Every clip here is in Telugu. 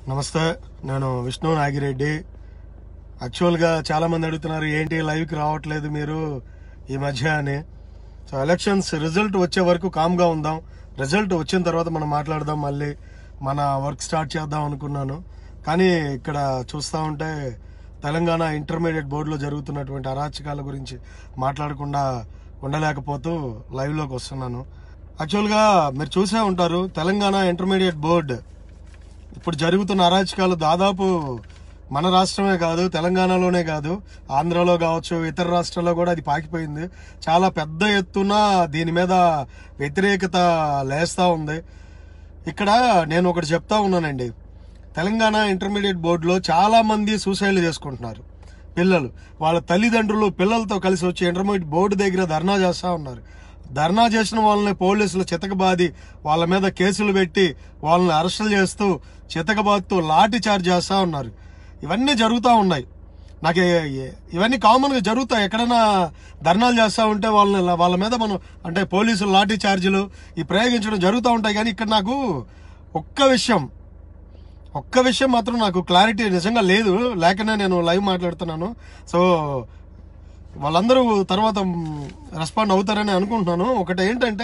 నమస్తే నేను విష్ణు నాగిరెడ్డి యాక్చువల్గా చాలా మంది అడుగుతున్నారు ఏంటి లైవ్కి రావట్లేదు మీరు ఈ మధ్య అని సో ఎలక్షన్స్ రిజల్ట్ వచ్చే వరకు కామ్గా ఉందాం రిజల్ట్ వచ్చిన తర్వాత మనం మాట్లాడదాం మళ్ళీ మన వర్క్ స్టార్ట్ చేద్దాం అనుకున్నాను కానీ ఇక్కడ చూస్తూ ఉంటే తెలంగాణ ఇంటర్మీడియట్ బోర్డులో జరుగుతున్నటువంటి అరాచకాల గురించి మాట్లాడకుండా ఉండలేకపోతూ లైవ్లోకి వస్తున్నాను యాక్చువల్గా మీరు చూసే ఉంటారు తెలంగాణ ఇంటర్మీడియట్ బోర్డు ఇప్పుడు జరుగుతున్న అరాచకాలు దాదాపు మన రాష్ట్రమే కాదు తెలంగాణలోనే కాదు ఆంధ్రలో కావచ్చు ఇతర రాష్ట్రాల్లో కూడా అది పాకిపోయింది చాలా పెద్ద ఎత్తున దీని మీద వ్యతిరేకత లేస్తా ఉంది ఇక్కడ నేను ఒకటి చెప్తా ఉన్నానండి తెలంగాణ ఇంటర్మీడియట్ బోర్డులో చాలా మంది సూసైడ్లు చేసుకుంటున్నారు పిల్లలు వాళ్ళ తల్లిదండ్రులు పిల్లలతో కలిసి వచ్చి ఇంటర్మీడియట్ బోర్డు దగ్గర ధర్నా చేస్తా ఉన్నారు ధర్నా చేసిన వాళ్ళని పోలీసులు చితకబాది వాళ్ళ మీద కేసులు పెట్టి వాళ్ళని అరెస్టులు చేస్తూ చితకబాదుతూ లాఠీ చార్జ్ చేస్తా ఉన్నారు ఇవన్నీ జరుగుతూ ఉన్నాయి నాకు ఏ- ఏ- ఇవన్నీ కామన్ గా జరుగుతాయి ఎక్కడైనా ధర్నాలు చేస్తా ఉంటే వాళ్ళని లా- వాళ్ళ మీద మనం అంటే పోలీసులు లాఠీ చార్జీలు ఈ ప్రయోగించడం జరుగుతూ ఉంటాయి కానీ ఇక్కడ నాకు ఒక్క విషయం ఒక్క విషయం మాత్రం నాకు క్లారిటీ నిజంగా లేదు లేకనే నేను లైవ్ మాట్లాడుతున్నాను సో వాళ్ళందరూ తర్వాత రెస్పాండ్ అవుతారని అనుకుంటున్నాను ఒకటి ఏంటంటే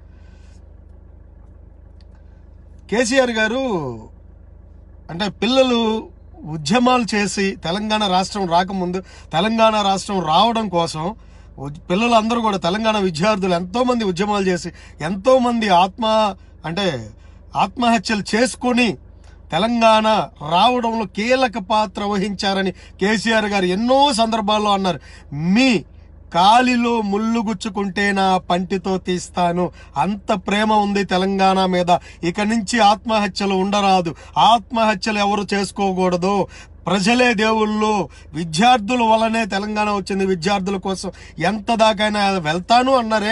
కేసీఆర్ గారు అంటే పిల్లలు ఉద్యమాలు చేసి తెలంగాణ రాష్ట్రం రాకముందు తెలంగాణ రాష్ట్రం రావడం కోసం ఉద్- పిల్లలందరూ కూడా తెలంగాణ విద్యార్థులు ఎంతో మంది ఉద్యమాలు చేసి ఎంతో మంది ఆత్మ అంటే ఆత్మహత్యలు చేసుకొని తెలంగాణ రావడంలో కీలక పాత్ర వహించారని కేసీఆర్ గారు ఎన్నో సందర్భాల్లో అన్నారు మీ కాలిలో ముళ్ళు గుచ్చుకుంటే నా పంటితో తీస్తాను అంత ప్రేమ ఉంది తెలంగాణ మీద ఇక నుంచి ఆత్మహత్యలు ఉండరాదు ఆత్మహత్యలు ఎవరు చేసుకోకూడదు ప్రజలే దేవుళ్ళు విద్యార్థుల వల్లనే తెలంగాణ వచ్చింది విద్యార్థుల కోసం ఎంత దాకైనా వెళ్తాను అన్నారే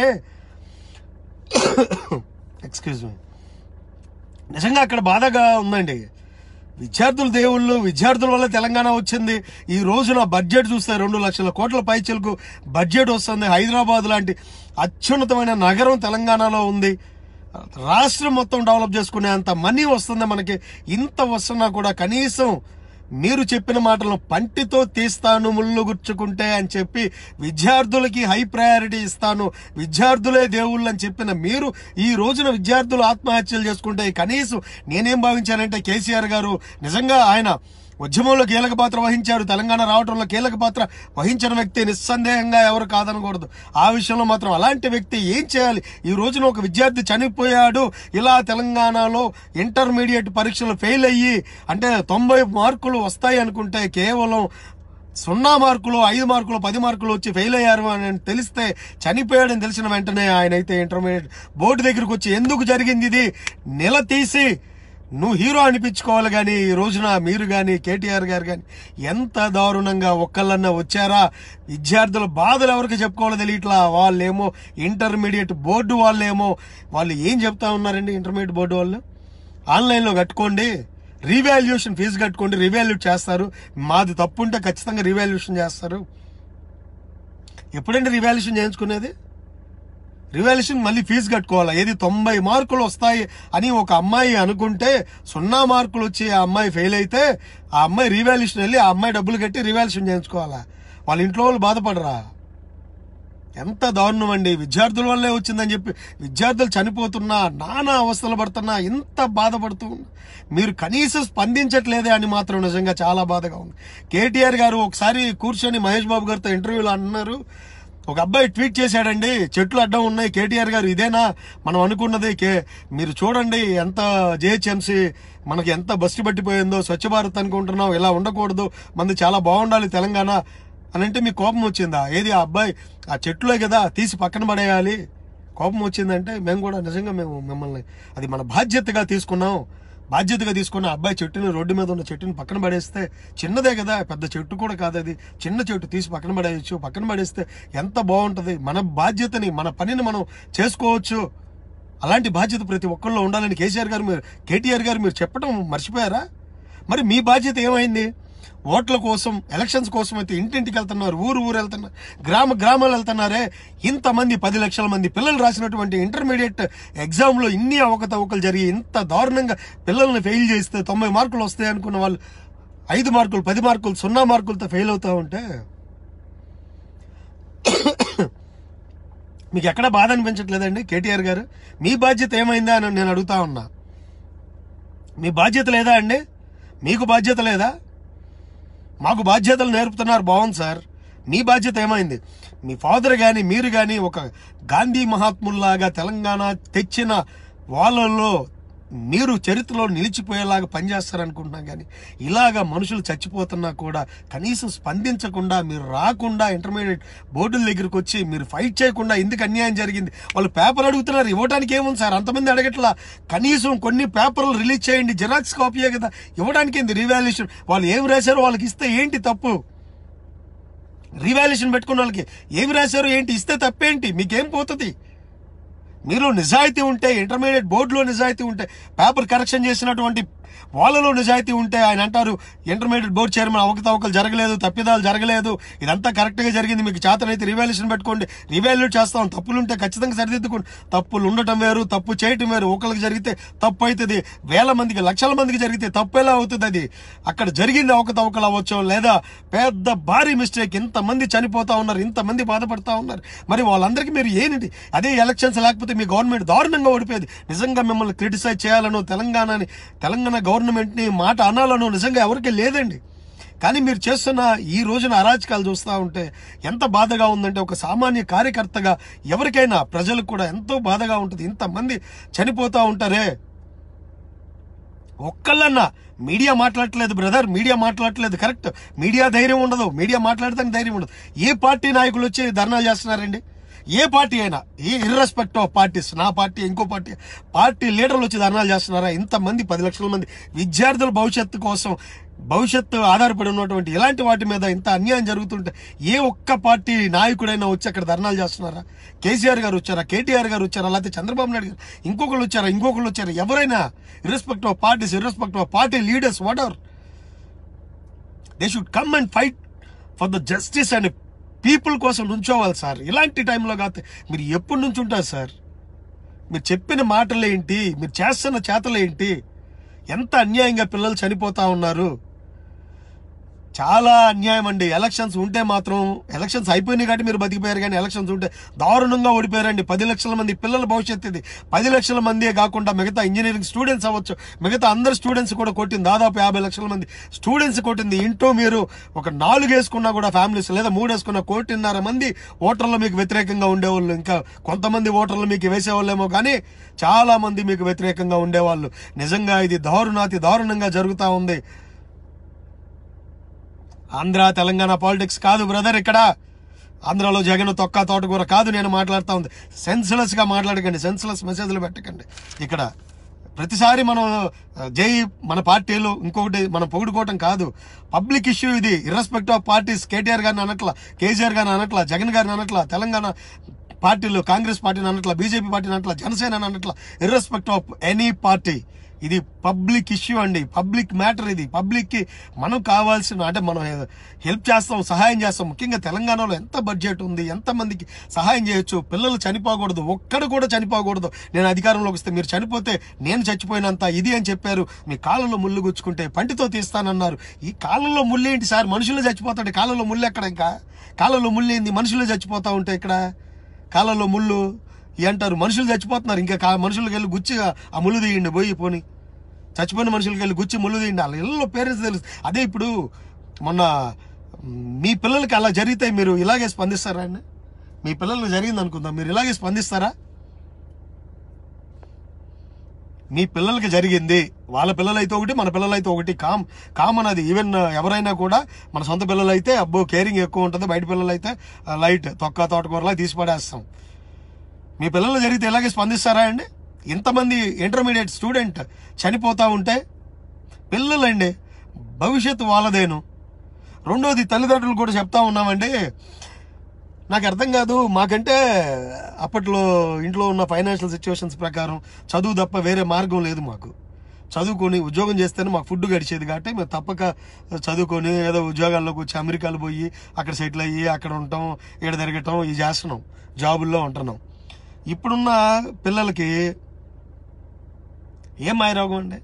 ఎక్స్క్యూజ్ మీ నిజంగా అక్కడ బాధగా ఉందండి విద్యార్థుల దేవుళ్ళు విద్యార్థుల వల్ల తెలంగాణ వచ్చింది ఈ రోజున బడ్జెట్ చూస్తే రెండు లక్షల కోట్ల పైచలకు బడ్జెట్ వస్తుంది హైదరాబాద్ లాంటి అత్యున్నతమైన నగరం తెలంగాణలో ఉంది రాష్ట్రం మొత్తం డెవలప్ చేసుకునే అంత మనీ వస్తుంది మనకి ఇంత వస్తున్నా కూడా కనీసం మీరు చెప్పిన మాటలను పంటితో తీస్తాను ముళ్ళు గుచ్చుకుంటే అని చెప్పి విద్యార్థులకి హై ప్రయారిటీ ఇస్తాను విద్యార్థులే దేవుళ్ళు అని చెప్పిన మీరు ఈ రోజున విద్యార్థులు ఆత్మహత్యలు చేసుకుంటే కనీసం నేనేం భావించానంటే కేసీఆర్ గారు నిజంగా ఆయన ఉద్యమంలో కీలక పాత్ర వహించారు తెలంగాణ రావడంలో కీలక పాత్ర వహించిన వ్యక్తి నిస్సందేహంగా ఎవరు కాదనకూడదు ఆ విషయంలో మాత్రం అలాంటి వ్యక్తి ఏం చేయాలి ఈ రోజున ఒక విద్యార్థి చనిపోయాడు ఇలా తెలంగాణలో ఇంటర్మీడియట్ పరీక్షలు ఫెయిల్ అయ్యి అంటే తొంభై మార్కులు వస్తాయి అనుకుంటే కేవలం సున్నా మార్కులు ఐదు మార్కులు పది మార్కులు వచ్చి ఫెయిల్ అయ్యారు అని తెలిస్తే చనిపోయాడని తెలిసిన వెంటనే ఆయన అయితే ఇంటర్మీడియట్ బోర్డు దగ్గరికి వచ్చి ఎందుకు జరిగింది ఇది నిలదీసి నువ్వు హీరో అనిపించుకోవాలి కానీ ఈ రోజున మీరు కానీ కేటీఆర్ గారు కానీ ఎంత దారుణంగా ఒక్కళ్ళన్నా వచ్చారా విద్యార్థుల బాధలు ఎవరికి చెప్పుకోవాలో తెలియట్లా వాళ్ళేమో ఇంటర్మీడియట్ బోర్డు వాళ్ళేమో వాళ్ళు ఏం చెప్తా ఉన్నారండి ఇంటర్మీడియట్ బోర్డు వాళ్ళు ఆన్లైన్లో కట్టుకోండి రీవాల్యుయేషన్ ఫీజు కట్టుకోండి రివాల్యూట్ చేస్తారు మాది తప్పు ఉంటే ఖచ్చితంగా రివాల్యుయేషన్ చేస్తారు ఎప్పుడండి రివాల్యుయేషన్ చేయించుకునేది రివాల్యుయేషన్ మళ్ళీ ఫీజు కట్టుకోవాలా ఏది తొంభై మార్కులు వస్తాయి అని ఒక అమ్మాయి అనుకుంటే సున్నా మార్కులు వచ్చి ఆ అమ్మాయి ఫెయిల్ అయితే ఆ అమ్మాయి రివాల్యుయేషన్ వెళ్ళి ఆ అమ్మాయి డబ్బులు కట్టి రివాల్యుయేషన్ చేయించుకోవాలా వాళ్ళ ఇంట్లో వాళ్ళు బాధపడరా ఎంత దారుణం అండి విద్యార్థుల వల్లే వచ్చిందని చెప్పి విద్యార్థులు చనిపోతున్నా నానా అవస్థలు పడుతున్నా ఎంత బాధపడుతూ ఉన్నా. మీరు కనీసం స్పందించట్లేదే అని మాత్రం నిజంగా చాలా బాధగా ఉంది కేటీఆర్ గారు ఒకసారి కూర్చొని మహేష్ బాబు గారితో ఇంటర్వ్యూలో అన్నారు ఒక అబ్బాయి ట్వీట్ చేశాడండి చెట్లు అడ్డం ఉన్నాయి కేటీఆర్ గారు ఇదేనా మనం అనుకున్నది కే మీరు చూడండి ఎంత జేహెచ్ఎంసీ మనకి ఎంత బస్టి పట్టిపోయిందో స్వచ్ఛ భారత్ అనుకుంటున్నాం ఇలా ఉండకూడదు మంది చాలా బాగుండాలి తెలంగాణ అని అంటే మీకు కోపం వచ్చిందా ఏది ఆ అబ్బాయి ఆ చెట్లే కదా తీసి పక్కన పడేయాలి కోపం వచ్చిందంటే మేము కూడా నిజంగా మేము మిమ్మల్ని అది మన బాధ్యతగా తీసుకున్నాం బాధ్యతగా తీసుకున్న ఆ అబ్బాయి చెట్టుని రోడ్డు మీద ఉన్న చెట్టుని పక్కన పడేస్తే చిన్నదే కదా పెద్ద చెట్టు కూడా కాదు అది చిన్న చెట్టు తీసి పక్కన పడేయచ్చు పక్కన పడేస్తే ఎంత బాగుంటది మన బాధ్యతని మన పనిని మనం చేసుకోవచ్చు అలాంటి బాధ్యత ప్రతి ఒక్కళ్ళు ఉండాలని కేసీఆర్ గారు మీరు కేటీఆర్ గారు మీరు చెప్పడం మర్చిపోయారా మరి మీ బాధ్యత ఏమైంది ఓట్ల కోసం ఎలక్షన్స్ కోసం అయితే ఇంటింటికి వెళ్తున్నారు ఊరు ఊరు వెళ్తున్నారు గ్రామ గ్రామాలు వెళ్తున్నారే ఇంతమంది పది లక్షల మంది పిల్లలు రాసినటువంటి ఇంటర్మీడియట్ ఎగ్జామ్లో ఇన్ని అవకతవకలు జరిగి ఇంత దారుణంగా పిల్లల్ని ఫెయిల్ చేస్తే తొంభై మార్కులు వస్తాయి అనుకున్న వాళ్ళు ఐదు మార్కులు పది మార్కులు సున్నా మార్కులతో ఫెయిల్ అవుతా ఉంటే మీకు ఎక్కడ బాధ అనిపించట్లేదండి కేటీఆర్ గారు మీ బాధ్యత ఏమైందా అని నేను అడుగుతా ఉన్నా మీ బాధ్యత లేదా అండి మీకు బాధ్యత లేదా మాకు బాధ్యతలు నేర్పుతున్నారు బాగుంది సార్ మీ బాధ్యత ఏమైంది మీ ఫాదర్ కానీ మీరు కానీ ఒక గాంధీ మహాత్ముల్లాగా తెలంగాణ తెచ్చిన వాళ్ళల్లో మీరు చరిత్రలో నిలిచిపోయేలాగా పనిచేస్తారనుకుంటున్నాం కానీ ఇలాగా మనుషులు చచ్చిపోతున్నా కూడా కనీసం స్పందించకుండా మీరు రాకుండా ఇంటర్మీడియట్ బోర్డుల దగ్గరికి వచ్చి మీరు ఫైట్ చేయకుండా ఎందుకు అన్యాయం జరిగింది వాళ్ళు పేపర్ అడుగుతున్నారు ఇవ్వడానికి ఏముంది సార్ అంతమంది అడగట్లా కనీసం కొన్ని పేపర్లు రిలీజ్ చేయండి జిరాక్స్ కాపీయే కదా ఇవ్వడానికి ఏంది రివాల్యూషన్ వాళ్ళు ఏం రాశారో వాళ్ళకి ఇస్తే ఏంటి తప్పు రివాల్యూషన్ పెట్టుకున్న వాళ్ళకి ఏమి రాశారు ఏంటి ఇస్తే తప్పేంటి మీకేం పోతుంది మీరు నిజాయితీ ఉంటే ఇంటర్మీడియట్ బోర్డులో నిజాయితీ ఉంటే పేపర్ కరెక్షన్ చేసినటువంటి వాళ్ళలో నిజాయితీ ఉంటే ఆయన అంటారు ఇంటర్మీడియట్ బోర్డు చైర్మన్ అవకతవకలు జరగలేదు తప్పిదాలు జరగలేదు ఇదంతా కరెక్ట్ గా జరిగింది మీకు చేతనైతే రివాల్యూషన్ పెట్టుకోండి రివాల్యూట్ చేస్తాం తప్పులు ఉంటే ఖచ్చితంగా సరిదిద్దుకోండి తప్పులు ఉండటం వేరు తప్పు చేయటం వేరు ఒకరికి జరిగితే తప్పు అవుతుంది వేల మందికి లక్షల మందికి జరిగితే తప్పు ఎలా అవుతుంది అది అక్కడ జరిగింది అవకతవకలు అవ్వచ్చు లేదా పెద్ద భారీ మిస్టేక్ ఇంతమంది చనిపోతా ఉన్నారు ఇంతమంది బాధపడతా ఉన్నారు మరి వాళ్ళందరికీ మీరు ఏంటి అదే ఎలక్షన్స్ లేకపోతే మీ గవర్నమెంట్ దారుణంగా ఓడిపోయేది నిజంగా మిమ్మల్ని క్రిటిసైజ్ చేయాలనో తెలంగాణని తెలంగాణ గవర్నమెంట్ని మాట అనాలనో నిజంగా ఎవరికీ లేదండి కానీ మీరు చేస్తున్న ఈ రోజున అరాచకాలు చూస్తూ ఉంటే ఎంత బాధగా ఉందంటే ఒక సామాన్య కార్యకర్తగా ఎవరికైనా ప్రజలకు కూడా ఎంతో బాధగా ఉంటుంది ఇంతమంది చనిపోతూ ఉంటారే ఒక్కళ్ళన్నా మీడియా మాట్లాడట్లేదు బ్రదర్ మీడియా మాట్లాడట్లేదు కరెక్ట్ మీడియా ధైర్యం ఉండదు మీడియా మాట్లాడటానికి ధైర్యం ఉండదు ఏ పార్టీ నాయకులు వచ్చి ధర్నాలు చేస్తున్నారండి ఏ పార్టీ అయినా ఏ ఇర్రెస్పెక్ట్ ఆఫ్ పార్టీస్ నా పార్టీ ఇంకో పార్టీ పార్టీ లీడర్లు వచ్చి ధర్నాలు చేస్తున్నారా ఇంతమంది పది లక్షల మంది విద్యార్థుల భవిష్యత్తు కోసం భవిష్యత్తు ఆధారపడి ఉన్నటువంటి ఇలాంటి వాటి మీద ఇంత అన్యాయం జరుగుతుంటే ఏ ఒక్క పార్టీ నాయకుడైనా వచ్చి అక్కడ ధర్నాలు చేస్తున్నారా కేసీఆర్ గారు వచ్చారా కేటీఆర్ గారు వచ్చారా లేకపోతే చంద్రబాబు నాయుడు గారు ఇంకొకళ్ళు వచ్చారా ఇంకొకళ్ళు వచ్చారా ఎవరైనా irrespective of parties irrespective of party leaders whatever they should come and fight for the justice and people కోసం నుంచోవాలి సార్ ఇలాంటి టైంలో కాదు మీరు ఎప్పుడు నుంచి ఉంటారు సార్ మీరు చెప్పిన మాటలేంటి మీరు చేస్తున్న చేతలేంటి ఎంత అన్యాయంగా పిల్లలు చనిపోతా ఉన్నారు చాలా అన్యాయం అండి ఎలక్షన్స్ ఉంటే మాత్రం ఎలక్షన్స్ అయిపోయినాయి కాబట్టి మీరు బతికిపోయారు కానీ ఎలక్షన్స్ ఉంటే దారుణంగా ఓడిపోయారండి పది లక్షల మంది పిల్లల భవిష్యత్తు ఇది పది లక్షల మందే కాకుండా మిగతా ఇంజనీరింగ్ స్టూడెంట్స్ అవ్వచ్చు మిగతా అందరు స్టూడెంట్స్ కూడా కొట్టింది దాదాపు యాభై లక్షల మంది స్టూడెంట్స్ కొట్టింది ఇంటో మీరు ఒక నాలుగు వేసుకున్నా కూడా ఫ్యామిలీస్ లేదా మూడు వేసుకున్న కోటిన్నర మంది ఓటర్లు మీకు వ్యతిరేకంగా ఉండేవాళ్ళు ఇంకా కొంతమంది ఓటర్లు మీకు వేసేవాళ్ళేమో కానీ చాలా మంది మీకు వ్యతిరేకంగా ఉండేవాళ్ళు నిజంగా ఇది దారుణాతి దారుణంగా జరుగుతూ ఉంది ఆంధ్ర తెలంగాణ పాలిటిక్స్ కాదు బ్రదర్ ఇక్కడ ఆంధ్రాలో జగన్ తొక్క తోటకూర కాదు నేను మాట్లాడుతా ఉంది సెన్స్లెస్ గా మాట్లాడకండి సెన్స్లెస్ మెసేజ్లు పెట్టకండి ఇక్కడ ప్రతిసారి మనం ఆ, జై మన పార్టీలు ఇంకొకటి మనం పొగుడుకోవటం కాదు పబ్లిక్ ఇష్యూ ఇది ఇర్రెస్పెక్ట్ ఆఫ్ పార్టీస్ కేటీఆర్ గారిని అనట్లా కేసీఆర్ గారిని అనట్లా జగన్ గారిని అనట్లా తెలంగాణ పార్టీలు కాంగ్రెస్ పార్టీని అనట్లా బీజేపీ పార్టీని అనట్లా జనసేన అనట్లా ఇర్రెస్పెక్ట్ ఆఫ్ ఎనీ పార్టీ ఇది పబ్లిక్ ఇష్యూ అండి పబ్లిక్ మ్యాటర్ ఇది పబ్లిక్ కి మనం కావాల్సిన అంటే మనం హెల్ప్ చేస్తాం సహాయం చేస్తాం ముఖ్యంగా తెలంగాణలో ఎంత బడ్జెట్ ఉంది ఎంత మందికి సహాయం చేయొచ్చు పిల్లలు చనిపోకూడదు ఒక్కడు కూడా చనిపోకూడదు నేను అధికారంలోకి వస్తే మీరు చనిపోతే నేను చచ్చిపోయినంత ఇది అని చెప్పారు మీ కాలంలో ముళ్ళు గుచ్చుకుంటే పంటితో తీస్తానన్నారు ఈ కాలంలో ముళ్ళు ఏంటి సార్ మనుషులు చచ్చిపోతాడు కాలంలో ముళ్ళు ఎక్కడ ఇంకా కాలంలో ముళ్ళు ఏంది మనుషులు చచ్చిపోతా ఉంటే ఇక్కడ కాలంలో ముళ్ళు ఈ అంటారు మనుషులు చచ్చిపోతున్నారు ఇంకా కా- మనుషులకి వెళ్ళి గుచ్చి ఆ ముళ్ళు తీయండి పోయి పోని చచ్చిపోయిన మనుషులకి వెళ్ళి గుచ్చి ముళ్ళు తీయండి వాళ్ళ ఇళ్ళలో పేరెంట్స్ తెలుసు అదే ఇప్పుడు మొన్న మ్, మీ పిల్లలకి అలా జరిగితే మీరు ఇలాగే స్పందిస్తారా అండి మీ పిల్లలకు జరిగింది అనుకుందాం మీరు ఇలాగే స్పందిస్తారా మీ పిల్లలకి జరిగింది వాళ్ళ పిల్లలైతే ఒకటి మన పిల్లలైతే ఒకటి కామ్ కామన్ అది ఈవెన్ ఎవరైనా కూడా మన సొంత పిల్లలైతే అబ్బో కేరింగ్ ఎక్కువ ఉంటుంది బయట పిల్లలైతే ఆ, లైట్ తొక్క తోటకూరలా తీసి పడేస్తాం మీ పిల్లలు జరిగితే ఇలాగే స్పందిస్తారా అండి ఇంతమంది ఇంటర్మీడియట్ స్టూడెంట్ చనిపోతా ఉంటే పిల్లలండి భవిష్యత్తు వాళ్ళదేను రెండోది తల్లిదండ్రులు కూడా చెప్తా ఉన్నామండి నాకు అర్థం కాదు మాకంటే అప్పట్లో ఇంట్లో ఉన్న ఫైనాన్షియల్ సిచ్యువేషన్స్ ప్రకారం చదువు తప్ప వేరే మార్గం లేదు మాకు చదువుకొని ఉద్యోగం చేస్తేనే మాకు ఫుడ్ గడిచేది కాబట్టి మేము తప్పక చదువుకొని ఏదో ఉద్యోగాల్లోకి వచ్చి అమెరికాలో పోయి అక్కడ సెటిల్ అయ్యి అక్కడ ఉంటాం ఇక్కడ తిరగటం ఇది చేస్తున్నాం జాబుల్లో ఉంటున్నాం ఇప్పుడున్న పిల్లలకి ఏం మాయరోగం అండి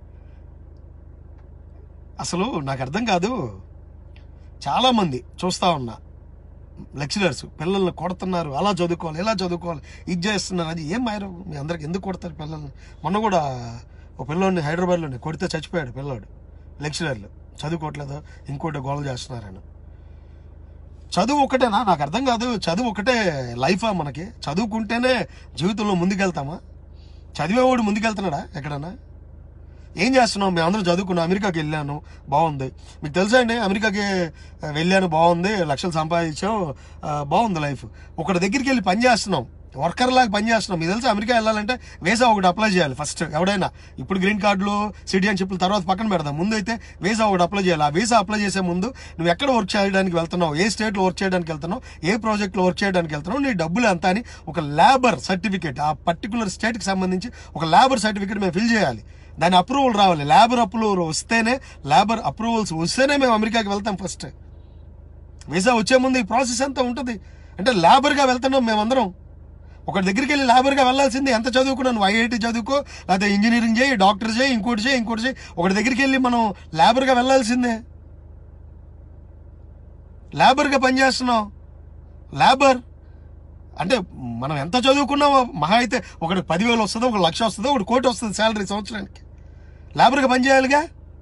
అసలు నాకు అర్థం కాదు చాలామంది చూస్తా ఉన్నా లెక్చరర్స్ పిల్లల్ని కొడుతున్నారు అలా చదువుకోవాలి ఇలా చదువుకోవాలి ఇది చేస్తున్నారు అది ఏం మాయరోగం మీ అందరికి ఎందుకు కొడతారు పిల్లల్ని మొన్న కూడా ఒక పిల్లోడిని హైదరాబాద్లోనే కొడితే చచ్చిపోయాడు పిల్లోడు లెక్చరర్లు చదువుకోవట్లేదు ఇంకోటి గోల చేస్తున్నారని చదువు ఒకటేనా నాకు అర్థం కాదు చదువు ఒకటే లైఫా మనకి చదువుకుంటేనే జీవితంలో ముందుకెళ్తామా చదివేవాడు ముందుకెళ్తున్నాడా ఎక్కడన్నా ఏం చేస్తున్నాం మేము అందరం చదువుకున్నాం అమెరికాకి వెళ్ళాను బాగుంది మీకు తెలుసా అండి అమెరికాకి వెళ్ళాను బాగుంది లక్షలు సంపాదించాం ఆ, బాగుంది లైఫ్ ఒకటి దగ్గరికి వెళ్ళి పని చేస్తున్నాం వర్కర్ లాగా పని చేస్తున్నాం మీకు తెలుసా అమెరికా వెళ్ళాలంటే వీసా ఒకటి అప్లై చేయాలి ఫస్ట్ ఎవడైనా ఇప్పుడు గ్రీన్ కార్డులు సిటిజన్షిప్లు తర్వాత పక్కన పెడదాం ముందు అయితే వీసా ఒకటి అప్లై చేయాలి ఆ వీసా అప్లై చేసే ముందు నువ్వు ఎక్కడ వర్క్ చేయడానికి వెళ్తున్నావు ఏ స్టేట్లో వర్క్ చేయడానికి వెళ్తున్నావు ఏ ప్రాజెక్ట్లో వర్క్ చేయడానికి వెళ్తున్నావు నీ డబ్బులు ఎంత అని ఒక లేబర్ సర్టిఫికేట్ ఆ పర్టికులర్ స్టేట్కి సంబంధించి ఒక లేబర్ సర్టిఫికేట్ మేము ఫిల్ చేయాలి దాని అప్రూవల్ రావాలి లేబర్ అప్రూవల్ వస్తేనే లేబర్ అప్రూవల్స్ వస్తేనే మేము అమెరికాకి వెళ్తాం ఫస్ట్ వీసా వచ్చే ముందు ఈ ప్రాసెస్ అంతా ఉంటుంది అంటే లేబర్గా వెళ్తున్నాం మేమందరం ఒకటి దగ్గరికి వెళ్ళి లేబర్గా వెళ్ళాల్సింది ఎంత చదువుకున్నావు నువ్వు ఐఐటి చదువుకో లేకపోతే ఇంజనీరింగ్ చేయి డాక్టర్ చేయి ఇంకోటి చేయి ఇంకోటి చేయి ఒకటి దగ్గరికి వెళ్ళి మనం లేబర్గా వెళ్ళాల్సిందే లేబర్గా పనిచేస్తున్నాం లేబర్ అంటే మనం ఎంత చదువుకున్నామో మహా అయితే ఒకటి పదివేలు వస్తుందో ఒక లక్ష వస్తుందో ఒకటి కోటి వస్తుంది శాలరీ సంవత్సరానికి లేబర్గా పని చేయాలిగా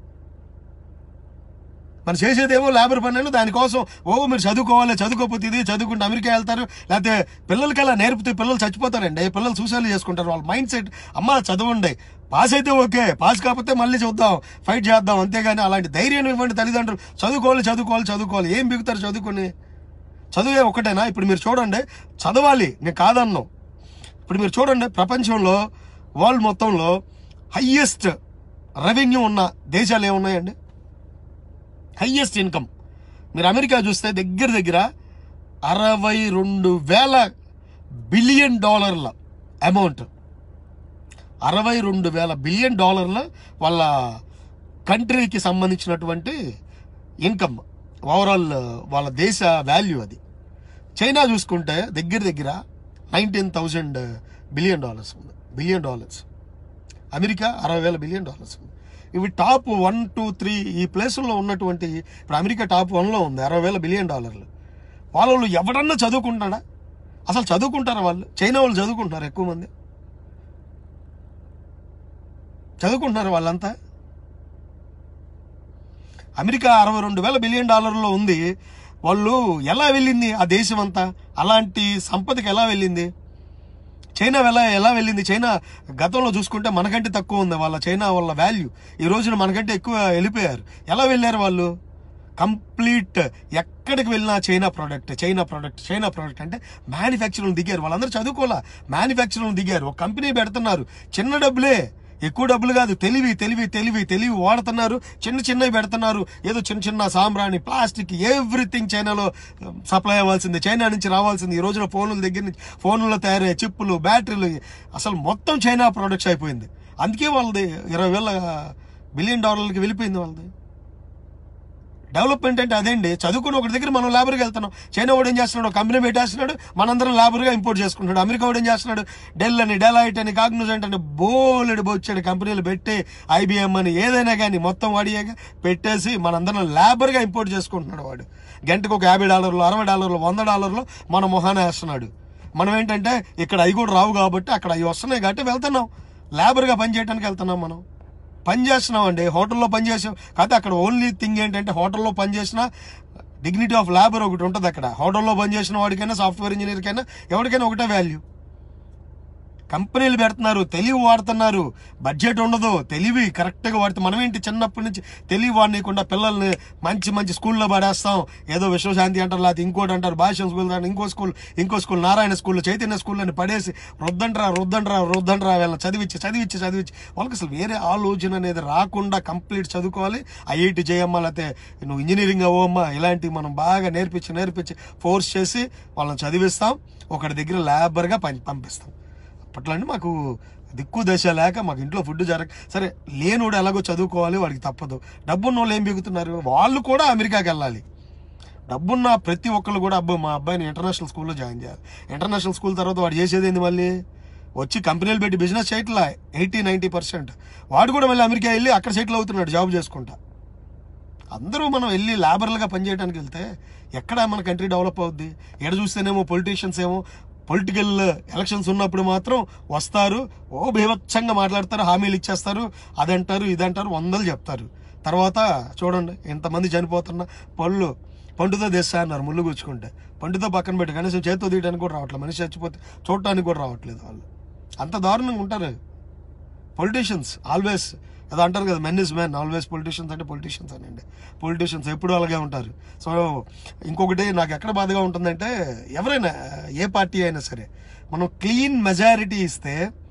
మనం చేసేదేమో లేబర్ పనులు దానికోసం ఓ మీరు చదువుకోవాలి చదువుకోకపోతే ఇది చదువుకుంటే అమెరికా వెళ్తారు లేకపోతే పిల్లలకి అలా నేర్పితే పిల్లలు చచ్చిపోతారండి పిల్లలు సూసైడ్ చేసుకుంటారు వాళ్ళ మైండ్ సెట్ అమ్మ చదవండి పాస్ అయితే ఓకే పాస్ కాకపోతే మళ్ళీ చూద్దాం ఫైట్ చేద్దాం అంతేగాని అలాంటి ధైర్యం ఇవ్వండి తల్లిదండ్రులు చదువుకోవాలి చదువుకోవాలి చదువుకోవాలి ఏం బిగుతారు చదువుకొని చదువే ఒకటేనా ఇప్పుడు మీరు చూడండి చదవాలి నేను కాదన్నాం ఇప్పుడు మీరు చూడండి ప్రపంచంలో వరల్డ్ మొత్తంలో హయ్యెస్ట్ రెవెన్యూ ఉన్న దేశాలు ఏమున్నాయండి హయ్యెస్ట్ ఇన్కమ్ మీరు అమెరికా చూస్తే దగ్గర దగ్గర అరవై రెండు వేల బిలియన్ డాలర్ల అమౌంట్ అరవై రెండు వేల బిలియన్ డాలర్ల వాళ్ళ కంట్రీకి సంబంధించినటువంటి ఇన్కమ్ ఓవరాల్ వాళ్ళ దేశ వాల్యూ అది చైనా చూసుకుంటే దగ్గర దగ్గర నైన్టీన్ థౌజండ్ బిలియన్ డాలర్స్ ఉంది బిలియన్ డాలర్స్ అమెరికా అరవై వేల బిలియన్ డాలర్స్ ఉంది ఇవి టాప్ వన్ టూ త్రీ ఈ ప్లేసుల్లో ఉన్నటువంటి ఇప్పుడు అమెరికా టాప్ వన్లో ఉంది అరవై వేల బిలియన్ డాలర్లు వాళ్ళు ఎవడన్నా చదువుకుంటాడా అసలు చదువుకుంటారా వాళ్ళు చైనా వాళ్ళు చదువుకుంటున్నారు ఎక్కువ మంది చదువుకుంటున్నారు వాళ్ళంతా అమెరికా అరవై రెండు వేల బిలియన్ డాలర్లో ఉంది వాళ్ళు ఎలా వెళ్ళింది ఆ దేశం అంతా అలాంటి సంపదకి ఎలా వెళ్ళింది చైనా ఎలా ఎలా వెళ్ళింది చైనా గతంలో చూసుకుంటే మనకంటే తక్కువ ఉంది వాళ్ళ చైనా వాళ్ళ వాల్యూ ఈ రోజున మనకంటే ఎక్కువ వెళ్ళిపోయారు ఎలా వెళ్ళారు వాళ్ళు కంప్లీట్ ఎక్కడికి వెళ్ళినా China product China product China product అంటే మ్యానుఫ్యాక్చరింగ్ దిగారు వాళ్ళందరూ చదువుకోలే మ్యానుఫ్యాక్చరింగ్ దిగారు ఒక కంపెనీ పెడుతున్నారు చిన్న డబ్బులే ఎక్కువ డబ్బులు కాదు తెలివి తెలివి తెలివి తెలివి వాడుతున్నారు చిన్న చిన్నవి పెడుతున్నారు ఏదో చిన్న చిన్న సాంబ్రాణి ప్లాస్టిక్ ఎవ్రీథింగ్ చైనాలో సప్లై అవ్వాల్సింది చైనా నుంచి రావాల్సింది ఈ రోజున ఫోన్ల దగ్గర నుంచి ఫోన్లలో తయారయ్యే చిప్పులు బ్యాటరీలు అసలు మొత్తం చైనా ప్రొడక్ట్స్ అయిపోయింది అందుకే వాళ్ళది ఇరవై వేల బిలియన్ డాలర్లకి వెళ్ళిపోయింది వాళ్ళది డెవలప్మెంట్ అంటే అదేండి చదువుకుని ఒకటి దగ్గర మనం లేబర్కి వెళ్తున్నాం చైనా వాడు ఏం చేస్తున్నాడు ఒక కంపెనీ పెట్టేస్తున్నాడు మనందరం లేబర్గా ఇంపోర్ట్ చేసుకుంటున్నాడు అమెరికా వాడు ఏం చేస్తున్నాడు డెల్ అని డెలైట్ అని కాగ్నిజెంట్ అని బోలెడు బొచ్చాడు కంపెనీలు పెట్టి ఐబిఎం అని ఏదైనా కానీ మొత్తం వాడియాగా పెట్టేసి మనందరం లేబర్గా ఇంపోర్ట్ చేసుకుంటున్నాడు వాడు గంటకు ఒక యాభై డాలర్లు అరవై డాలర్లు వంద డాలర్లు మన మొహాన వేస్తున్నాడు మనం ఏంటంటే ఇక్కడ అవి కూడా రావు కాబట్టి అక్కడ అవి వస్తున్నాయి కాబట్టి వెళ్తున్నాం లేబర్గా పని చేయడానికి వెళ్తున్నాం మనం పని చేస్తున్నాం అండి హోటల్లో పని చేసాం కాకపోతే అక్కడ ఓన్లీ థింగ్ ఏంటంటే హోటల్లో పని చేసిన డిగ్నిటీ ఆఫ్ లేబర్ ఒకటి ఉంటుంది అక్కడ హోటల్లో పని చేసిన వాడికైనా సాఫ్ట్వేర్ ఇంజనీర్కైనా ఎవరికైనా ఒకటే వాల్యూ కంపెనీలు పెడుతున్నారు తెలివి వాడుతున్నారు బడ్జెట్ ఉండదు తెలివి కరెక్ట్గా వాడితే మనం ఏంటి చిన్నప్పటి నుంచి తెలివి వాడనీయకుండా పిల్లల్ని మంచి మంచి స్కూల్లో పడేస్తాం ఏదో విశ్వశాంతి అంటారు లేకపోతే ఇంకోటి అంటారు భాష స్కూల్ అంటారు ఇంకో స్కూల్ ఇంకో school Narayana school Chaitanya school అని పడేసి రుద్దండ్రా రుద్దండ్రా రుద్దండ్రా వీళ్ళని చదివించి చదివించి చదివించి వాళ్ళకి అసలు వేరే ఆలోచన అనేది రాకుండా కంప్లీట్ చదువుకోవాలి ఐఐటి చేయమ్మా లేకపోతే నువ్వు ఇంజనీరింగ్ అవ్వమ్మా ఇలాంటివి మనం బాగా నేర్పించి నేర్పించి ఫోర్స్ చేసి వాళ్ళని చదివిస్తాం ఒకటి దగ్గర లేబర్గా పని పంపిస్తాం అప్పట్లో అండి మాకు దిక్కు దశ లేక మాకు ఇంట్లో ఫుడ్ జరగ సరే లేనోడు ఎలాగో చదువుకోవాలి వాడికి తప్పదు డబ్బున్న వాళ్ళు ఏం బిగుతున్నారు వాళ్ళు కూడా అమెరికాకి వెళ్ళాలి డబ్బున్న ప్రతి ఒక్కళ్ళు కూడా అబ్బాయి మా అబ్బాయిని ఇంటర్నేషనల్ స్కూల్లో జాయిన్ చేయాలి ఇంటర్నేషనల్ స్కూల్ తర్వాత వాడు చేసేది ఏంది మళ్ళీ వచ్చి కంపెనీలు పెట్టి బిజినెస్ చేయట్లా ఎయిటీ నైంటీ పర్సెంట్ వాడు కూడా మళ్ళీ అమెరికా వెళ్ళి అక్కడ సెటిల్ అవుతున్నాడు జాబ్ చేసుకుంటా అందరూ మనం వెళ్ళి లేబర్లుగా పనిచేయడానికి వెళ్తే ఎక్కడ మన కంట్రీ డెవలప్ అవుద్ది ఎడ చూస్తేనేమో పొలిటీషియన్స్ ఏమో పొలిటికల్ ఎలక్షన్స్ ఉన్నప్పుడు మాత్రం వస్తారు ఓ బీభత్సంగా మాట్లాడతారు హామీలు ఇచ్చేస్తారు అదంటారు ఇదంటారు వందలు చెప్తారు తర్వాత చూడండి ఎంతమంది చనిపోతున్న పళ్ళు పండుతో తెస్తా అన్నారు ముళ్ళు గుచ్చుకుంటే పండుతో పక్కన పెట్టి కనీసం చేతితో తీయడానికి కూడా రావట్లేదు మనిషి చచ్చిపోతే చూడటానికి కూడా రావట్లేదు వాళ్ళు అంత దారుణంగా ఉంటారు పొలిటీషియన్స్ ఆల్వేస్ ఏదో అంటారు కదా men is men always politicians అంటే పొలిటీషియన్స్ అనండి పొలిటీషియన్స్ ఎప్పుడూ అలాగే ఉంటారు సో ఇంకొకటి నాకు ఎక్కడ బాధగా ఉంటుందంటే ఎవరైనా ఏ పార్టీ అయినా సరే మనం క్లీన్ మెజారిటీ ఇస్తే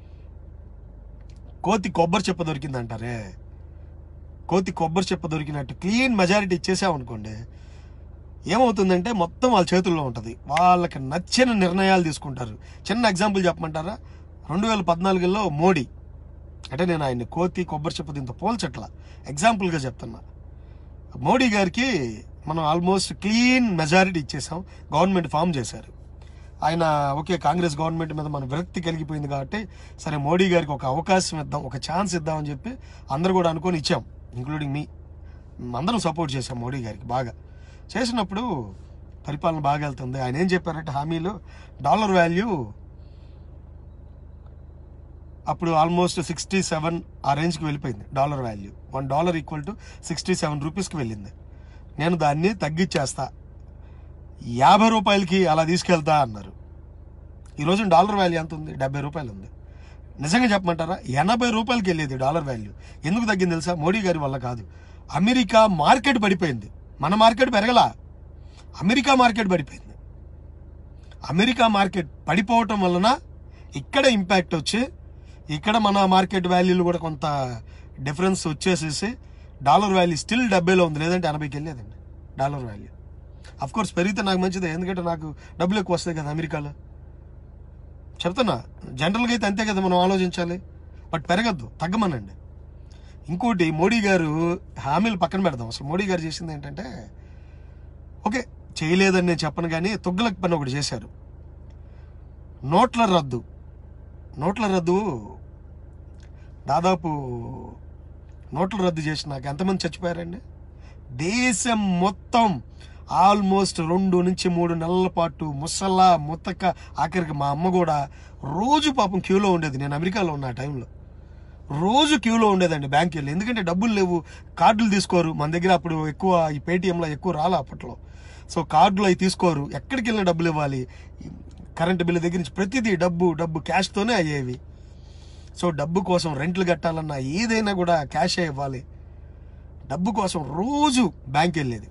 కోతి కొబ్బరి చెప్ప దొరికింది అంటారే కోతి కొబ్బరి చెప్ప దొరికినట్టు క్లీన్ మెజారిటీ ఇచ్చేసామనుకోండి ఏమవుతుందంటే మొత్తం వాళ్ళ చేతుల్లో ఉంటుంది వాళ్ళకి నచ్చిన నిర్ణయాలు తీసుకుంటారు చిన్న ఎగ్జాంపుల్ చెప్పమంటారా రెండు వేల పద్నాలుగులో మోడీ అంటే నేను ఆయన్ని కోతి కొబ్బరి చెప్పు దీంతో పోల్చట్లా ఎగ్జాంపుల్గా చెప్తున్నా మోడీ గారికి మనం ఆల్మోస్ట్ క్లీన్ మెజారిటీ ఇచ్చేసాం గవర్నమెంట్ ఫామ్ చేశారు ఆయన ఓకే కాంగ్రెస్ గవర్నమెంట్ మీద మన విరక్తి కలిగిపోయింది కాబట్టి సరే మోడీ గారికి ఒక అవకాశం ఇద్దాం ఒక ఛాన్స్ ఇద్దామని చెప్పి అందరు కూడా అనుకొని ఇచ్చాం ఇంక్లూడింగ్ మీ అందరం సపోర్ట్ చేశాం మోడీ గారికి బాగా చేసినప్పుడు పరిపాలన బాగా వెళ్తుంది ఆయన ఏం చెప్పారంటే హామీలో డాలర్ వాల్యూ అప్పుడు ఆల్మోస్ట్ సిక్స్టీ సెవెన్ ఆ రేంజ్కి వెళ్ళిపోయింది dollar value one dollar equal to sixty seven రూపీస్కి వెళ్ళింది నేను దాన్ని తగ్గించేస్తా యాభై రూపాయలకి అలా తీసుకెళ్తా అన్నారు ఈరోజు డాలర్ వాల్యూ ఎంత ఉంది డెబ్బై రూపాయలు ఉంది నిజంగా చెప్పమంటారా ఎనభై రూపాయలకి వెళ్ళేది డాలర్ వాల్యూ ఎందుకు తగ్గింది తెలుసా మోడీ గారి వల్ల కాదు అమెరికా మార్కెట్ పడిపోయింది మన మార్కెట్ పెరగలా అమెరికా మార్కెట్ పడిపోయింది అమెరికా మార్కెట్ పడిపోవటం వలన ఇక్కడ ఇంపాక్ట్ వచ్చి ఇక్కడ మన మార్కెట్ వాల్యూలు కూడా కొంత డిఫరెన్స్ వచ్చేసేసి డాలర్ వాల్యూ స్టిల్ డెబ్బైలో ఉంది లేదంటే ఎనభైకి వెళ్ళేదండి డాలర్ వాల్యూ అఫ్ కోర్స్ పెరిగితే నాకు మంచిదే ఎందుకంటే నాకు డబ్బులు ఎక్కువ వస్తాయి కదా అమెరికాలో చెప్తున్నా జనరల్గా అయితే అంతే కదా మనం ఆలోచించాలి బట్ పెరగద్దు తగ్గమనండి ఇంకోటి మోడీ గారు హామీలు పక్కన పెడదాం అసలు మోడీ గారు చేసింది ఏంటంటే ఓకే చేయలేదని నేను చెప్పను కానీ తొగ్గులకు పని ఒకటి చేశారు నోట్ల రద్దు నోట్ల రద్దు దాదాపు నోట్ల రద్దు చేసినాక ఎంతమంది చచ్చిపోయారండి దేశం మొత్తం ఆల్మోస్ట్ రెండు నుంచి మూడు నెలల పాటు ముసల్లా ముత్తక ఆఖరికి మా అమ్మ కూడా రోజు పాపం క్యూలో ఉండేది నేను అమెరికాలో ఉన్న ఆ టైంలో రోజు క్యూలో ఉండేదండి బ్యాంక్ వెళ్ళి ఎందుకంటే డబ్బులు లేవు కార్డులు తీసుకోరు మన దగ్గర అప్పుడు ఎక్కువ ఈ పేటిఎంలో ఎక్కువ రాలే అప్పట్లో సో కార్డులు అవి తీసుకోరు ఎక్కడికి వెళ్ళిన డబ్బులు ఇవ్వాలి కరెంటు బిల్లు దగ్గర నుంచి ప్రతిదీ డబ్బు డబ్బు క్యాష్తోనే అయ్యేవి సో డబ్బు కోసం రెంట్లు కట్టాలన్నా ఏదైనా కూడా క్యాషే ఇవ్వాలి డబ్బు కోసం రోజు బ్యాంక్ వెళ్ళేది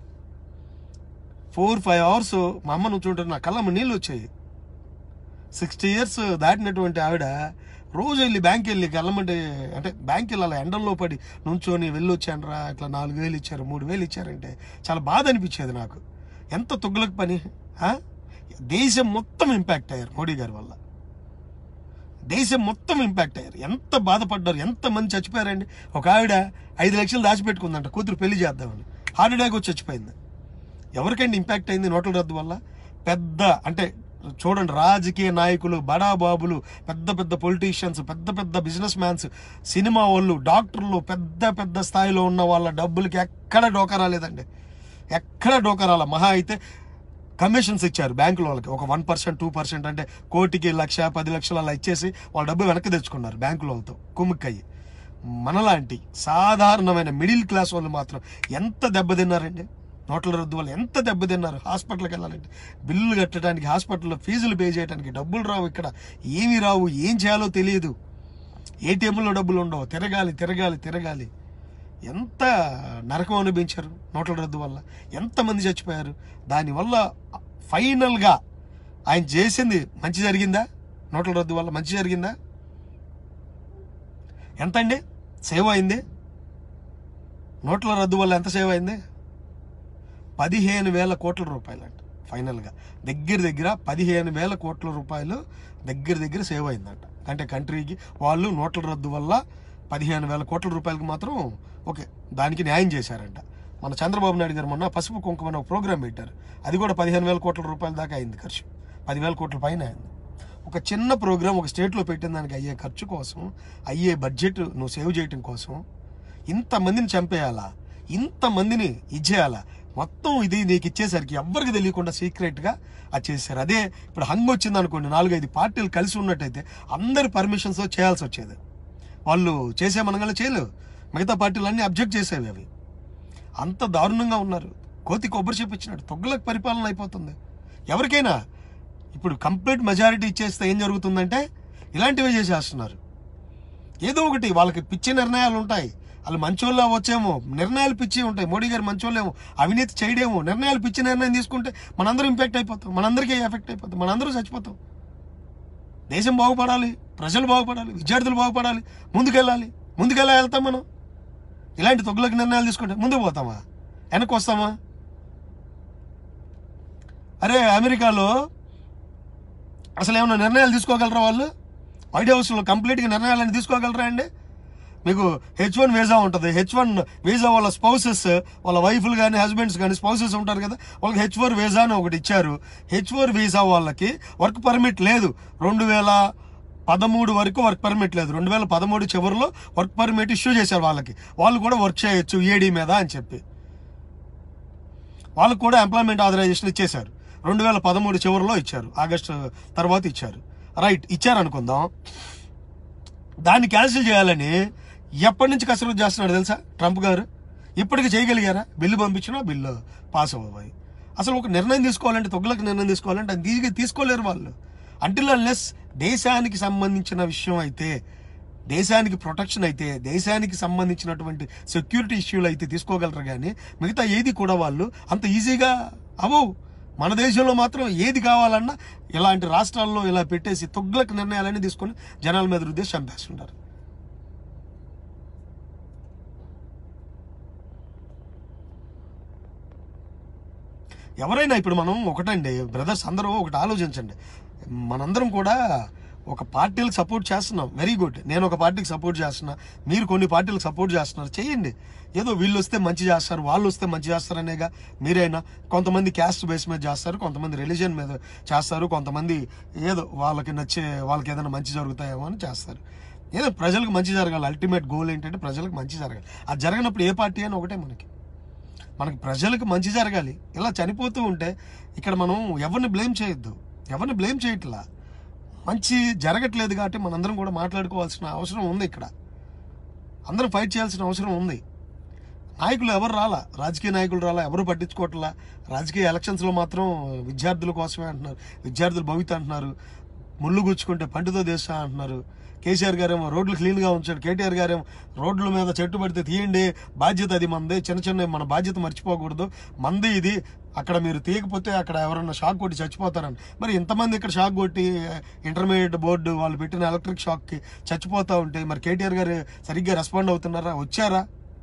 ఫోర్ ఫైవ్ అవర్స్ మా అమ్మ నువ్వు చూంటే నా కళ్ళమ్మ నీళ్ళు వచ్చాయి సిక్స్టీ ఇయర్స్ దాటినటువంటి ఆవిడ రోజు వెళ్ళి బ్యాంక్ వెళ్ళి కళ్ళమంటే అంటే బ్యాంక్ వెళ్ళాలి ఎండల్లో పడి నుంచొని వెళ్ళి వచ్చానరా ఇట్లా నాలుగు వేలు ఇచ్చారు మూడు వేలు ఇచ్చారంటే చాలా బాధ అనిపించేది నాకు ఎంత తొగ్గులకు పని ఆ? దేశం మొత్తం ఇంపాక్ట్ అయ్యారు మోడీ గారి వల్ల దేశం మొత్తం ఇంపాక్ట్ అయ్యారు ఎంత బాధపడ్డారు ఎంత మంది చచ్చిపోయారండి ఒక ఆవిడ ఐదు లక్షలు దాచిపెట్టుకుందంట కూతురు పెళ్లి చేద్దామని హార్ట్ అటాక్ వచ్చి చచ్చిపోయింది ఎవరికండి ఇంపాక్ట్ అయింది నోట్ల రద్దు వల్ల పెద్ద అంటే చూడండి రాజకీయ నాయకులు బడా బాబులు పెద్ద పెద్ద పొలిటీషియన్స్ పెద్ద పెద్ద బిజినెస్ మ్యాన్స్ సినిమా వాళ్ళు డాక్టర్లు పెద్ద పెద్ద స్థాయిలో ఉన్న వాళ్ళ డబ్బులకి ఎక్కడ డోకా రాలేదండి ఎక్కడ డోకా రాల మహా అయితే కమిషన్స్ ఇచ్చారు బ్యాంకుల వాళ్ళకి ఒక వన్ పర్సెంట్ టూ పర్సెంట్ అంటే కోటికి లక్ష పది లక్షలు అలా ఇచ్చేసి వాళ్ళ డబ్బు వెనక్కి తెచ్చుకున్నారు బ్యాంకుల వాళ్ళతో కుమ్ముక్కయ్యి మనలాంటి సాధారణమైన మిడిల్ క్లాస్ వాళ్ళు మాత్రం ఎంత దెబ్బతిన్నారండి నోట్ల రద్దు వల్ల ఎంత దెబ్బతిన్నారు హాస్పిటల్కి వెళ్ళాలంటే బిల్లులు కట్టడానికి హాస్పిటల్లో ఫీజులు పే చేయడానికి డబ్బులు రావు ఇక్కడ ఏమి రావు ఏం చేయాలో తెలియదు ఏటీఎంలో డబ్బులు ఉండవు తిరగాలి తిరగాలి తిరగాలి ఎంత నరకం అనిపించారు నోట్ల రద్దు వల్ల ఎంతమంది చచ్చిపోయారు దానివల్ల ఫైనల్గా ఆయన చేసింది మంచి జరిగిందా నోట్ల రద్దు వల్ల మంచి జరిగిందా ఎంత అండి సేవ్ అయింది నోట్ల రద్దు వల్ల ఎంత సేవ్ అయింది పదిహేను వేల కోట్ల రూపాయలు అంట ఫైనల్గా దగ్గర దగ్గర పదిహేను వేల కోట్ల రూపాయలు దగ్గర దగ్గర సేవ్ అయిందంట అంటే కంట్రీకి వాళ్ళు నోట్ల రద్దు వల్ల పదిహేను వేల కోట్ల రూపాయలకి మాత్రం ఓకే దానికి న్యాయం చేశారంట మన చంద్రబాబు నాయుడు గారు మొన్న పసుపు కుంకుమ అనే ఒక ప్రోగ్రామ్ పెట్టారు అది కూడా పదిహేను వేల కోట్ల రూపాయల దాకా అయింది ఖర్చు పదివేల కోట్ల పైన అయింది ఒక చిన్న ప్రోగ్రామ్ ఒక స్టేట్లో పెట్టిన దానికి అయ్యే ఖర్చు కోసం అయ్యే బడ్జెట్ నువ్వు సేవ్ చేయటం కోసం ఇంతమందిని చంపేయాలా ఇంతమందిని ఇచ్చేయాలా మొత్తం ఇది నీకు ఇచ్చేసరికి ఎవ్వరికి తెలియకుండా సీక్రెట్గా అది చేశారు అదే ఇప్పుడు హంగ్ వచ్చింది అనుకోండి నాలుగైదు పార్టీలు కలిసి ఉన్నట్టయితే అందరి పర్మిషన్స్ చేయాల్సి వచ్చేది వాళ్ళు చేసే మనగల చేయలేవు మిగతా పార్టీలు అన్నీ అబ్జెక్ట్ చేసేవి అవి అంత దారుణంగా ఉన్నారు కోతి కొబ్బరి చెప్పు ఇచ్చినట్టు తొగ్గులకు పరిపాలన అయిపోతుంది ఎవరికైనా ఇప్పుడు కంప్లీట్ మెజారిటీ ఇచ్చేస్తే ఏం జరుగుతుందంటే ఇలాంటివే చేసేస్తున్నారు ఏదో ఒకటి వాళ్ళకి పిచ్చి నిర్ణయాలు ఉంటాయి వాళ్ళు మంచోళ్ళ వచ్చేమో నిర్ణయాలు పిచ్చి ఉంటాయి మోడీ గారు మంచోళ్ళేమో అవినీతి చేయడేమో నిర్ణయాలు పిచ్చి నిర్ణయం తీసుకుంటే మనందరం ఇంపాక్ట్ అయిపోతాం మనందరికీ ఎఫెక్ట్ అయిపోతాం మనందరూ చచ్చిపోతాం దేశం బాగుపడాలి ప్రజలు బాగుపడాలి విద్యార్థులు బాగుపడాలి ముందుకెళ్ళాలి ముందుకెళ్ళా వెళ్తాం మనం ఇలాంటి తొగ్గులకు నిర్ణయాలు తీసుకుంటే ముందుకు పోతామా వెనక్కి వస్తామా అరే అమెరికాలో అసలు ఏమైనా నిర్ణయాలు తీసుకోగలరా వాళ్ళు వైట్ హౌస్లో కంప్లీట్గా నిర్ణయాలను తీసుకోగలరా అండి మీకు హెచ్ వన్ వీసా ఉంటుంది హెచ్ వన్ వీసా వాళ్ళ స్పౌసెస్ వాళ్ళ వైఫ్లు కానీ హస్బెండ్స్ కానీ స్పౌసెస్ ఉంటారు కదా వాళ్ళకి హెచ్ ఫోర్ వీసా అని ఒకటి ఇచ్చారు హెచ్ ఫోర్ వీసా వాళ్ళకి వర్క్ పర్మిట్ లేదు రెండు వేల పదమూడు వరకు వర్క్ పర్మిట్ లేదు రెండు వేల పదమూడు చివరిలో వర్క్ పర్మిట్ ఇష్యూ చేశారు వాళ్ళకి వాళ్ళు కూడా వర్క్ చేయొచ్చు ఏడీ మీద అని చెప్పి వాళ్ళకు కూడా ఎంప్లాయ్మెంట్ ఆథరైజేషన్ ఇచ్చేశారు రెండు వేల పదమూడు చివరిలో ఇచ్చారు ఆగస్టు తర్వాత ఇచ్చారు రైట్ ఇచ్చారు అనుకుందాం దాన్ని క్యాన్సిల్ చేయాలని ఎప్పటి నుంచి కసరత్తు చేస్తున్నాడు తెలుసా ట్రంప్ గారు ఇప్పటికి చేయగలిగారా బిల్లు పంపించినా బిల్లు పాస్ అవ్వబోయి అసలు ఒక నిర్ణయం తీసుకోవాలంటే తొగ్గులకు నిర్ణయం తీసుకోవాలంటే అది తీసి తీసుకోలేరు వాళ్ళు అంటిల్ అన్లెస్ దేశానికి సంబంధించిన విషయం అయితే దేశానికి ప్రొటెక్షన్ అయితే దేశానికి సంబంధించినటువంటి సెక్యూరిటీ ఇష్యూలు అయితే తీసుకోగలరు కానీ మిగతా ఏది కూడా వాళ్ళు అంత ఈజీగా అవ్వవు మన దేశంలో మాత్రం ఏది కావాలన్నా ఇలాంటి రాష్ట్రాల్లో ఇలా పెట్టేసి తొగ్గులకు నిర్ణయాలన్నీ తీసుకొని జనాల మీద రుద్దేసి చంపేస్తుంటారు ఎవరైనా ఇప్పుడు మనం ఒకటండి బ్రదర్స్ అందరూ ఒకటి ఆలోచించండి మనందరం కూడా ఒక పార్టీలకు సపోర్ట్ చేస్తున్నాం వెరీ గుడ్ నేను ఒక పార్టీకి సపోర్ట్ చేస్తున్నా మీరు కొన్ని పార్టీలకు సపోర్ట్ చేస్తున్నారు చేయండి ఏదో వీళ్ళు వస్తే మంచి చేస్తారు వాళ్ళు వస్తే మంచి చేస్తారనేగా మీరైనా కొంతమంది క్యాస్ట్ బేస్ మీద చేస్తారు కొంతమంది రిలీజియన్ మీద చేస్తారు కొంతమంది ఏదో వాళ్ళకి నచ్చే వాళ్ళకి ఏదైనా మంచి జరుగుతాయేమో అని చేస్తారు ఏదో ప్రజలకు మంచి జరగాలి అల్టిమేట్ గోల్ ఏంటంటే ప్రజలకు మంచి జరగాలి అది జరగనప్పుడు ఏ పార్టీ అని ఒకటే మనకి మనకి ప్రజలకు మంచి జరగాలి ఇలా చనిపోతూ ఉంటే ఇక్కడ మనం ఎవరిని బ్లేమ్ చేయొద్దు ఎవరిని బ్లేమ్ చేయట్లా మంచి జరగట్లేదు కాబట్టి మనందరం కూడా మాట్లాడుకోవాల్సిన అవసరం ఉంది ఇక్కడ అందరం ఫైట్ చేయాల్సిన అవసరం ఉంది నాయకులు ఎవరు రాలా రాజకీయ నాయకులు రాలా ఎవరు పట్టించుకోవట్లా రాజకీయ ఎలక్షన్స్లో మాత్రం విద్యార్థుల కోసమే అంటున్నారు విద్యార్థులు భవిత అంటున్నారు ముళ్ళు గుచ్చుకుంటే పంటితో దేశా అంటున్నారు కేసీఆర్ గారేమో రోడ్లు క్లీన్గా ఉంచాడు కేటీఆర్ గారేమో రోడ్ల మీద చెట్టు పడితే తీయండి బాధ్యత అది మంది చిన్న చిన్న మన బాధ్యత మర్చిపోకూడదు మంది ఇది అక్కడ మీరు తీయకపోతే అక్కడ ఎవరన్నా షాక్ కొట్టి చచ్చిపోతారని మరి ఇంతమంది ఇక్కడ షాక్ కొట్టి ఇంటర్మీడియట్ బోర్డు వాళ్ళు పెట్టిన ఎలక్ట్రిక్ షాక్కి చచ్చిపోతా ఉంటే మరి కేటీఆర్ గారు సరిగ్గా రెస్పాండ్ అవుతున్నారా వచ్చారా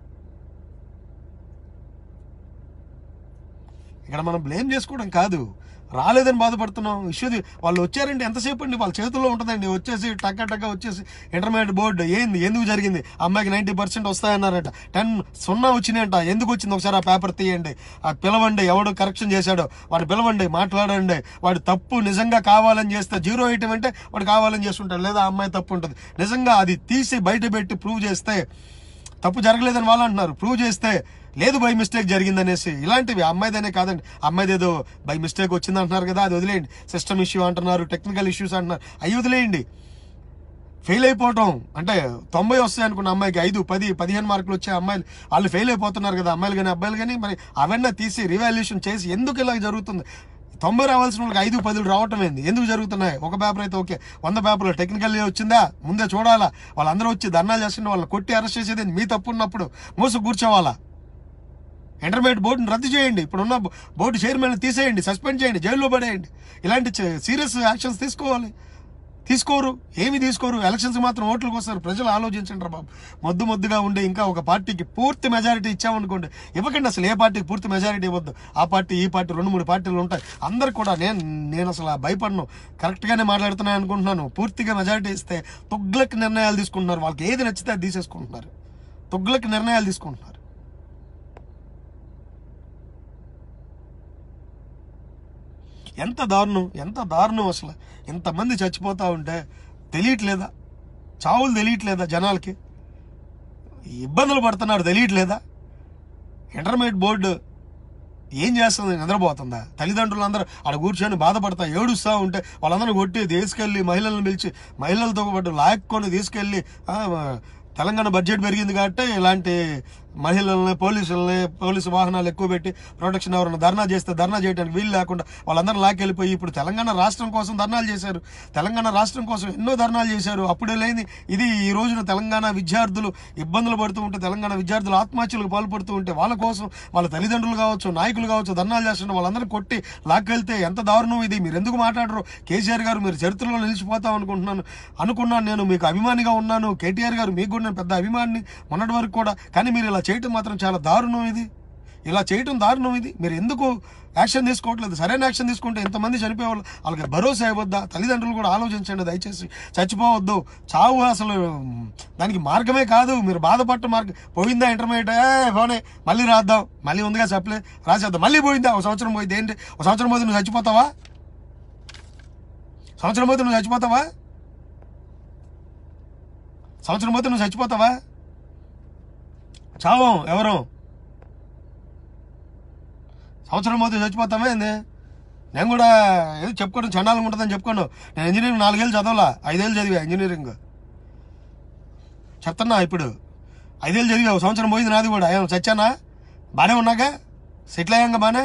ఇక్కడ మనం బ్లేమ్ చేసుకోవడం కాదు రాలేదని బాధపడుతున్నాం ఇష్యూది వాళ్ళు వచ్చారంటే ఎంతసేపు అండి వాళ్ళ చేతుల్లో ఉంటుందండి వచ్చేసి టక్క టక్క వచ్చేసి ఇంటర్మీడియట్ బోర్డు ఏంది ఎందుకు జరిగింది అమ్మాయికి నైంటీ పర్సెంట్ వస్తాయన్నారట టెన్ సున్నా వచ్చినాయంట ఎందుకు వచ్చింది ఒకసారి ఆ పేపర్ తీయండి ఆ పిలవండి ఎవడు కరెక్షన్ చేశాడో వాడు పిలవండి మాట్లాడండి వాడు తప్పు నిజంగా కావాలని చేస్తే జీరో ఎయిటం అంటే వాడు కావాలని చేస్తుంటాడు లేదా ఆ అమ్మాయి తప్పు ఉంటుంది నిజంగా అది తీసి బయట పెట్టి ప్రూవ్ చేస్తే తప్పు జరగలేదని వాళ్ళు అంటున్నారు ప్రూవ్ చేస్తే లేదు బై మిస్టేక్ జరిగిందనేసి ఇలాంటివి అమ్మాయిదనే కాదండి అమ్మాయిది ఏదో బై మిస్టేక్ వచ్చింది అంటున్నారు కదా అది వదిలేయండి సిస్టమ్ ఇష్యూ అంటున్నారు టెక్నికల్ ఇష్యూస్ అంటున్నారు అవి వదిలేయండి ఫెయిల్ అయిపోవటం అంటే తొంభై వస్తాయి అనుకున్న అమ్మాయికి ఐదు పది పదిహేను మార్కులు వచ్చే అమ్మాయిలు వాళ్ళు ఫెయిల్ అయిపోతున్నారు కదా అమ్మాయిలు కానీ అబ్బాయిలు కానీ మరి అవన్నీ తీసి రివాల్యూషన్ చేసి ఎందుకు ఇలా జరుగుతుంది తొంభై రావాల్సిన వాళ్ళకి ఐదు పదులు రావటం ఏంది ఎందుకు జరుగుతున్నాయి ఒక పేపర్ అయితే ఓకే వంద పేపర్లో టెక్నికల్ వచ్చిందా ముందే చూడాలా వాళ్ళందరూ వచ్చి ధర్నాలు చేస్తుంటే వాళ్ళని కొట్టి అరెస్ట్ చేసేది ఏంది? మీ తప్పు ఉన్నప్పుడు మోసు కూర్చోవాలా ఇంటర్మీడియట్ బోర్డుని రద్దు చేయండి ఇప్పుడున్న బోర్డు చైర్మన్ తీసేయండి సస్పెండ్ చేయండి జైల్లో పడేయండి ఇలాంటి సీరియస్ యాక్షన్స్ తీసుకోవాలి తీసుకోరు ఏమి తీసుకోరు ఎలక్షన్స్ మాత్రం ఓట్లకు వస్తారు ప్రజలు ఆలోచించండి రా బాబు మొద్దు మొద్దుగా ఉండే ఇంకా ఒక పార్టీకి పూర్తి మెజారిటీ ఇచ్చామనుకోండి ఇవ్వకండి అసలు ఏ పార్టీకి పూర్తి మెజారిటీ ఇవ్వద్దు ఆ పార్టీ ఈ పార్టీ రెండు మూడు పార్టీలు ఉంటాయి అందరు కూడా నేను నేను అసలు ఆ భయపడను కరెక్ట్గానే మాట్లాడుతున్నాను అనుకుంటున్నాను పూర్తిగా మెజారిటీ ఇస్తే తొగ్గులకి నిర్ణయాలు తీసుకుంటున్నారు వాళ్ళకి ఏది నచ్చితే అది తీసేసుకుంటున్నారు తొగ్గులకి నిర్ణయాలు తీసుకుంటున్నారు ఎంత దారుణం ఎంత దారుణం అసలు ఇంతమంది చచ్చిపోతా ఉంటే తెలియట్లేదా చావులు తెలియట్లేదా జనాలకి ఇబ్బందులు పడుతున్నారు తెలియట్లేదా ఇంటర్మీడియట్ బోర్డు ఏం చేస్తుంది నిద్రపోతుందా తల్లిదండ్రులు అందరూ ఆడ కూర్చొని బాధపడతా ఏడుస్తూ ఉంటే వాళ్ళందరూ కొట్టి తీసుకెళ్ళి మహిళలను పిలిచి మహిళలతో పాటు లాక్కొని తీసుకెళ్ళి ఆ, తెలంగాణ బడ్జెట్ పెరిగింది కాబట్టి ఇలాంటి మహిళల్ని పోలీసుల్ని పోలీసు వాహనాలు ఎక్కువ పెట్టి ప్రొటెక్షన్ ఎవరైనా ధర్నా చేస్తే ధర్నా చేయడానికి వీలు లేకుండా వాళ్ళందరూ లాక్కెళ్ళిపోయి ఇప్పుడు తెలంగాణ రాష్ట్రం కోసం ధర్నాలు చేశారు తెలంగాణ రాష్ట్రం కోసం ఎన్నో ధర్నాలు చేశారు అప్పుడే లేని ఇది ఈ రోజున తెలంగాణ విద్యార్థులు ఇబ్బందులు పడుతూ ఉంటే తెలంగాణ విద్యార్థులు ఆత్మహత్యలకు పాల్పడుతూ ఉంటే వాళ్ళ కోసం వాళ్ళ తల్లిదండ్రులు కావచ్చు నాయకులు కావచ్చు ధర్నాలు చేస్తున్న వాళ్ళందరూ కొట్టి లాక్కెళ్తే ఎంత దారుణం ఇది మీరు ఎందుకు మాట్లాడరు కేసీఆర్ గారు మీరు చరిత్రలో నిలిచిపోతాం అనుకుంటున్నాను అనుకున్నాను నేను మీకు అభిమానిగా ఉన్నాను కేటీఆర్ గారు మీకు కూడా నేను పెద్ద అభిమాని మొన్నటి వరకు కూడా కానీ మీరు ఇలా చేయటం మాత్రం చాలా దారుణం ఇది ఇలా చేయటం దారుణం ఇది మీరు ఎందుకు యాక్షన్ తీసుకోవట్లేదు సరైన యాక్షన్ తీసుకుంటే ఎంతమంది చనిపోయేవాళ్ళు వాళ్ళకి భరోసా ఇవ్వద్దా తల్లిదండ్రులు కూడా ఆలోచించండి దయచేసి చచ్చిపోవద్దు చావు అసలు ఉమ్, దానికి మార్గమే కాదు మీరు బాధపడ్డ మార్గం పోయిందా ఇంటర్మీడియట్ ఏ పోనే మళ్ళీ రాద్దాం మళ్ళీ ఉందిగా చెప్పలే రాసేద్దాం మళ్ళీ పోయిందా ఒక సంవత్సరం పోయింది ఏంటి ఒక సంవత్సరం పోతే నువ్వు చచ్చిపోతావా సంవత్సరం పోతే నువ్వు చచ్చిపోతావా సంవత్సరం పోతే నువ్వు చచ్చిపోతావా చావం ఎవరు సంవత్సరం పోతే చచ్చిపోతామే ఏంది నేను కూడా ఏదో చెప్పుకోవడం చండాలంగా ఉంటుందని చెప్పుకోను నేను ఇంజనీరింగ్ నాలుగేళ్ళు చదవాలా ఐదేళ్ళు చదివా ఇంజనీరింగ్ చెప్తున్నా ఇప్పుడు ఐదేళ్ళు చదివా ఒక సంవత్సరం పోయింది నాది కూడా ఏం చచ్చానా బాగానే ఉన్నాగా సెటిల్ అయ్యాంగా బాగానే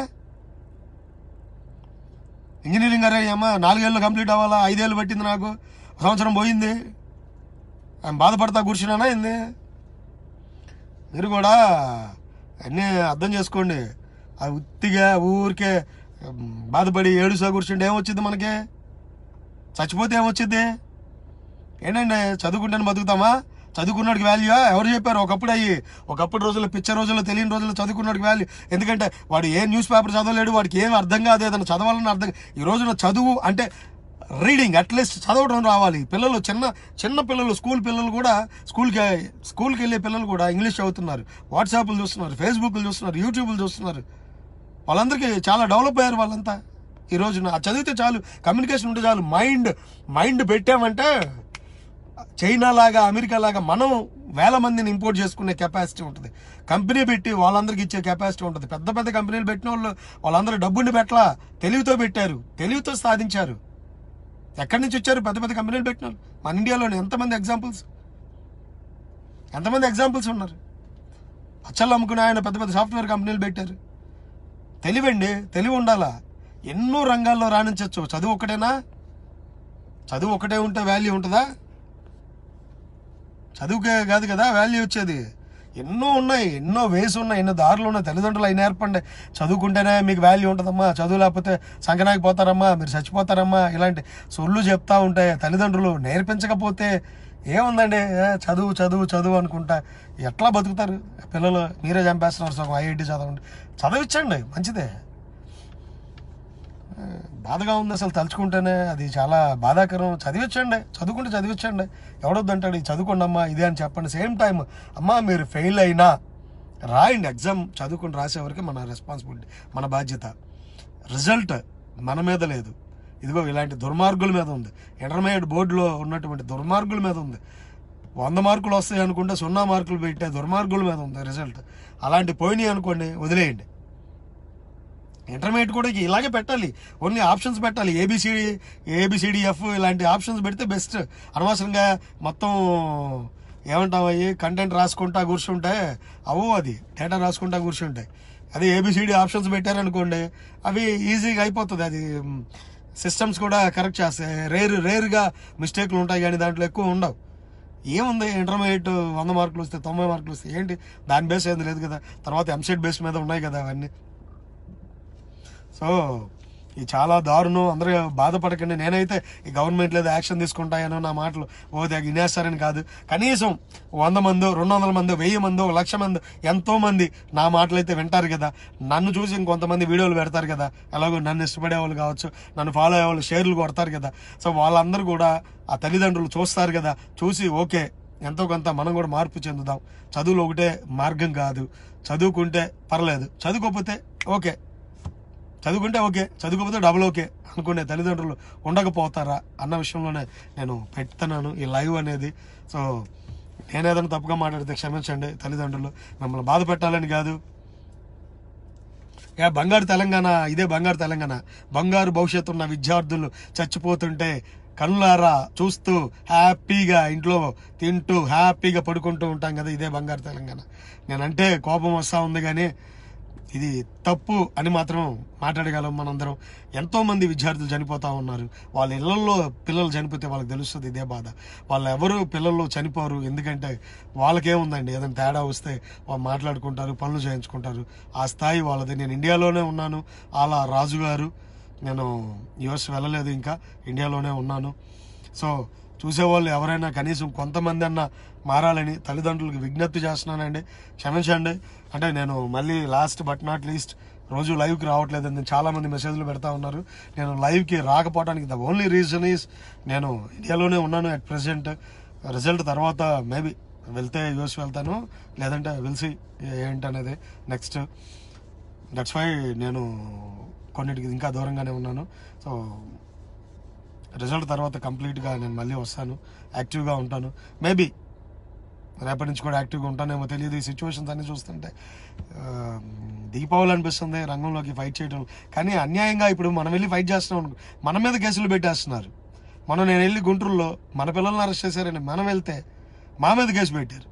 ఇంజనీరింగ్ అరే అమ్మ నాలుగేళ్ళు కంప్లీట్ అవ్వాలా ఐదేళ్ళు పట్టింది నాకు ఒక సంవత్సరం పోయింది ఆయన బాధపడతా కూర్చున్నానా ఏంది మీరు కూడా అన్నీ అర్థం చేసుకోండి ఆ ఉత్తిగా ఊరికే ఉమ్, బాధపడి ఏడుసా కూర్చుంటే ఏమొచ్చింది మనకి చచ్చిపోతే ఏమొచ్చింది ఏంటండి చదువుకుంటేనే బతుకుతామా చదువుకున్నాడికి వాల్యూ ఎవరు చెప్పారు ఒకప్పుడు అయ్యి ఒకప్పుడు రోజుల్లో పిచ్చ రోజుల్లో తెలియని రోజుల్లో చదువుకున్నాడికి వాల్యూ ఎందుకంటే వాడు ఏ న్యూస్ పేపర్ చదవలేడు వాడికి ఏం అర్థం కాదు ఏదైనా చదవాలని అర్థం ఈ రోజున చదువు అంటే రీడింగ్ అట్లీస్ట్ చదవడం రావాలి పిల్లలు చిన్న చిన్న పిల్లలు స్కూల్ పిల్లలు కూడా స్కూల్కి స్కూల్కి వెళ్ళే పిల్లలు కూడా ఇంగ్లీష్ చదువుతున్నారు వాట్సాప్లు చూస్తున్నారు ఫేస్బుక్లు చూస్తున్నారు యూట్యూబ్లు చూస్తున్నారు వాళ్ళందరికీ చాలా డెవలప్ అయ్యారు వాళ్ళంతా ఈ రోజున అది చదివితే చాలు కమ్యూనికేషన్ ఉంటే చాలు మైండ్ మైండ్ పెట్టామంటే చైనా లాగా అమెరికా లాగా మనం వేల మందిని ఇంపోర్ట్ చేసుకునే కెపాసిటీ ఉంటుంది కంపెనీ పెట్టి వాళ్ళందరికి ఇచ్చే కెపాసిటీ ఉంటుంది పెద్ద పెద్ద కంపెనీలు పెట్టిన వాళ్ళు వాళ్ళందరూ డబ్బుని పెట్టలా తెలివితో పెట్టారు తెలివితో సాధించారు ఎక్కడి నుంచి వచ్చారు పెద్ద పెద్ద కంపెనీలు పెట్టిన వాళ్ళు? మన ఇండియాలోనే ఎంతమంది ఎగ్జాంపుల్స్ ఎంతమంది ఎగ్జాంపుల్స్ ఉన్నారు అచ్చలు అమ్ముకునే ఆయన పెద్ద పెద్ద సాఫ్ట్వేర్ కంపెనీలు పెట్టారు తెలివండి తెలివి ఉండాలా ఎన్నో రంగాల్లో రాణించవచ్చు చదువు ఒకటేనా చదువు ఒకటే ఉంటే వాల్యూ ఉంటుందా చదువుకే కాదు కదా వాల్యూ వచ్చేది ఎన్నో ఉన్నాయి ఎన్నో వేస్ ఉన్నాయి ఎన్నో దారులు ఉన్నాయి తల్లిదండ్రులు అయిన నేర్పండి చదువుకుంటేనే మీకు వాల్యూ ఉంటుందమ్మా చదువు లేకపోతే సంకనాకి పోతారమ్మా మీరు చచ్చిపోతారమ్మా ఇలాంటి సొల్లు చెప్తా ఉంటాయి తల్లిదండ్రులు నేర్పించకపోతే ఏముందండి ఏ, చదువు చదువు చదువు అనుకుంటా ఎట్లా బతుకుతారు పిల్లలు మీరే చంపేస్తున్నారు సగం ఐఐటి చదవండి చదివించండి మంచిదే బాధగా ఉంది అసలు తలుచుకుంటేనే అది చాలా బాధాకరం చదివించండి చదువుకుంటే చదివించండి ఎవడొద్దంటాడు ఇది చదువుకోండి అమ్మా ఇదే అని చెప్పండి సేమ్ టైం అమ్మా మీరు ఫెయిల్ అయినా రాయండి ఎగ్జామ్ చదువుకుని రాసేవరకు మన రెస్పాన్సిబిలిటీ మన బాధ్యత రిజల్ట్ మన మీద లేదు ఇదిగో ఇలాంటి దుర్మార్గుల మీద ఉంది ఇంటర్మీడియట్ బోర్డులో ఉన్నటువంటి దుర్మార్గుల మీద ఉంది వంద మార్కులు వస్తాయి అనుకుంటే సున్నా మార్కులు పెట్టే దుర్మార్గుల మీద ఉంది రిజల్ట్ అలాంటి పోయినాయి అనుకోండి వదిలేయండి ఇంటర్మీడియట్ కూడా ఇలాగే పెట్టాలి ఓన్లీ ఆప్షన్స్ పెట్టాలి ఏబిసిడి ఏబిసిడిఎఫ్ ఇలాంటి ఆప్షన్స్ పెడితే బెస్ట్ అనవసరంగా మొత్తం ఏమంటాం అయ్యి కంటెంట్ రాసుకుంటా కూర్చుంటే అవో అది డేటా రాసుకుంటా కూర్చుంటాయి అదే ఏబిసిడి ఆప్షన్స్ పెట్టారనుకోండి అవి ఈజీగా అయిపోతుంది అది సిస్టమ్స్ కూడా కరెక్ట్ చేస్తాయి రేర్ రేర్గా మిస్టేక్లు ఉంటాయి కానీ దాంట్లో ఎక్కువ ఉండవు ఏముంది ఇంటర్మీడియట్ వంద మార్కులు వస్తే తొంభై మార్కులు వస్తే ఏంటి దాని బేస్ ఏంది లేదు కదా తర్వాత ఎంసెట్ బేస్ మీద ఉన్నాయి కదా అవన్నీ సో ఇది చాలా దారుణం అందరూ బాధపడకండి నేనైతే ఈ గవర్నమెంట్ లేదా యాక్షన్ తీసుకుంటాయనో నా మాటలు ఓ దగ్గర వినేస్తారని కాదు కనీసం వంద మందో రెండు వందల మందో వెయ్యి మందో ఒక లక్ష మందో ఎంతో మంది నా మాటలు అయితే వింటారు కదా నన్ను చూసి ఇంకొంతమంది వీడియోలు పెడతారు కదా ఎలాగో నన్ను ఇష్టపడే వాళ్ళు కావచ్చు నన్ను ఫాలో అయ్యే వాళ్ళు షేర్లు కొడతారు కదా సో వాళ్ళందరూ కూడా ఆ తల్లిదండ్రులు చూస్తారు కదా చూసి ఓకే ఎంతో కొంత మనం కూడా మార్పు చెందుదాం చదువులు ఒకటే మార్గం కాదు చదువుకుంటే పర్లేదు చదువుకోకపోతే ఓకే చదువుకుంటే ఓకే చదువుకోకపోతే డబుల్ ఓకే అనుకునే తల్లిదండ్రులు ఉండకపోతారా అన్న విషయంలోనే నేను పెడుతున్నాను ఈ లైవ్ అనేది సో నేనేదైనా తప్పుగా మాట్లాడితే క్షమించండి తల్లిదండ్రులు మిమ్మల్ని బాధ పెట్టాలని కాదు యా బంగారు తెలంగాణ ఇదే బంగారు తెలంగాణ బంగారు భవిష్యత్తు ఉన్న విద్యార్థులు చచ్చిపోతుంటే కళ్ళారా చూస్తూ హ్యాపీగా ఇంట్లో తింటూ హ్యాపీగా పడుకుంటూ ఉంటాం కదా ఇదే బంగారు తెలంగాణ నేనంటే కోపం వస్తా ఉంది కానీ ఇది తప్పు అని మాత్రం మాట్లాడగలం మనందరం ఎంతో మంది విద్యార్థులు చనిపోతా ఉన్నారు వాళ్ళ ఇళ్లలో పిల్లలు చనిపోతే వాళ్ళకి తెలుస్తుంది ఇదే బాధ వాళ్ళు ఎవరు పిల్లలు చనిపోరు ఎందుకంటే వాళ్ళకేముందండి ఏదైనా తేడా వస్తే వాళ్ళు మాట్లాడుకుంటారు పనులు చేయించుకుంటారు ఆ స్థాయి వాళ్ళది నేను ఇండియాలోనే ఉన్నాను అలా రాజుగారు నేను యుఎస్ వెళ్ళలేదు ఇంకా ఇండియాలోనే ఉన్నాను సో చూసేవాళ్ళు ఎవరైనా కనీసం కొంతమంది అన్న మారాలని తల్లిదండ్రులకు విజ్ఞప్తి చేస్తున్నానండి క్షమించండి అంటే నేను మళ్ళీ లాస్ట్ బట్ నాట్ లీస్ట్ రోజు లైవ్కి రావట్లేదు నేను చాలా మంది మెసేజ్లు పెడతా ఉన్నారు నేను లైవ్కి రాకపోవడానికి ద ఓన్లీ రీజన్ ఈస్ నేను ఇండియాలోనే ఉన్నాను అట్ ప్రెసెంట్ రిజల్ట్ తర్వాత మేబీ వెళ్తే యూఎస్ వెళ్తాను లేదంటే వెలిసి ఏంటనేది నెక్స్ట్ దట్స్ వై నేను కొన్నిటికి ఇంకా దూరంగానే ఉన్నాను సో రిజల్ట్ తర్వాత కంప్లీట్గా నేను మళ్ళీ వస్తాను యాక్టివ్గా ఉంటాను మేబీ రేపటి నుంచి కూడా యాక్టివ్గా ఉంటానేమో తెలియదు ఈ సిచ్యువేషన్స్ అన్ని చూస్తుంటే ఆ, దిగిపోవాలి అనిపిస్తుంది రంగంలోకి ఫైట్ చేయడం కానీ అన్యాయంగా ఇప్పుడు మనం వెళ్ళి ఫైట్ చేస్తున్నాం అనుకో మన మీద కేసులు పెట్టేస్తున్నారు మనం నేను వెళ్ళి గుంటూరులో మన పిల్లల్ని అరెస్ట్ చేశారని మనం వెళ్తే మా మీద కేసు పెట్టారు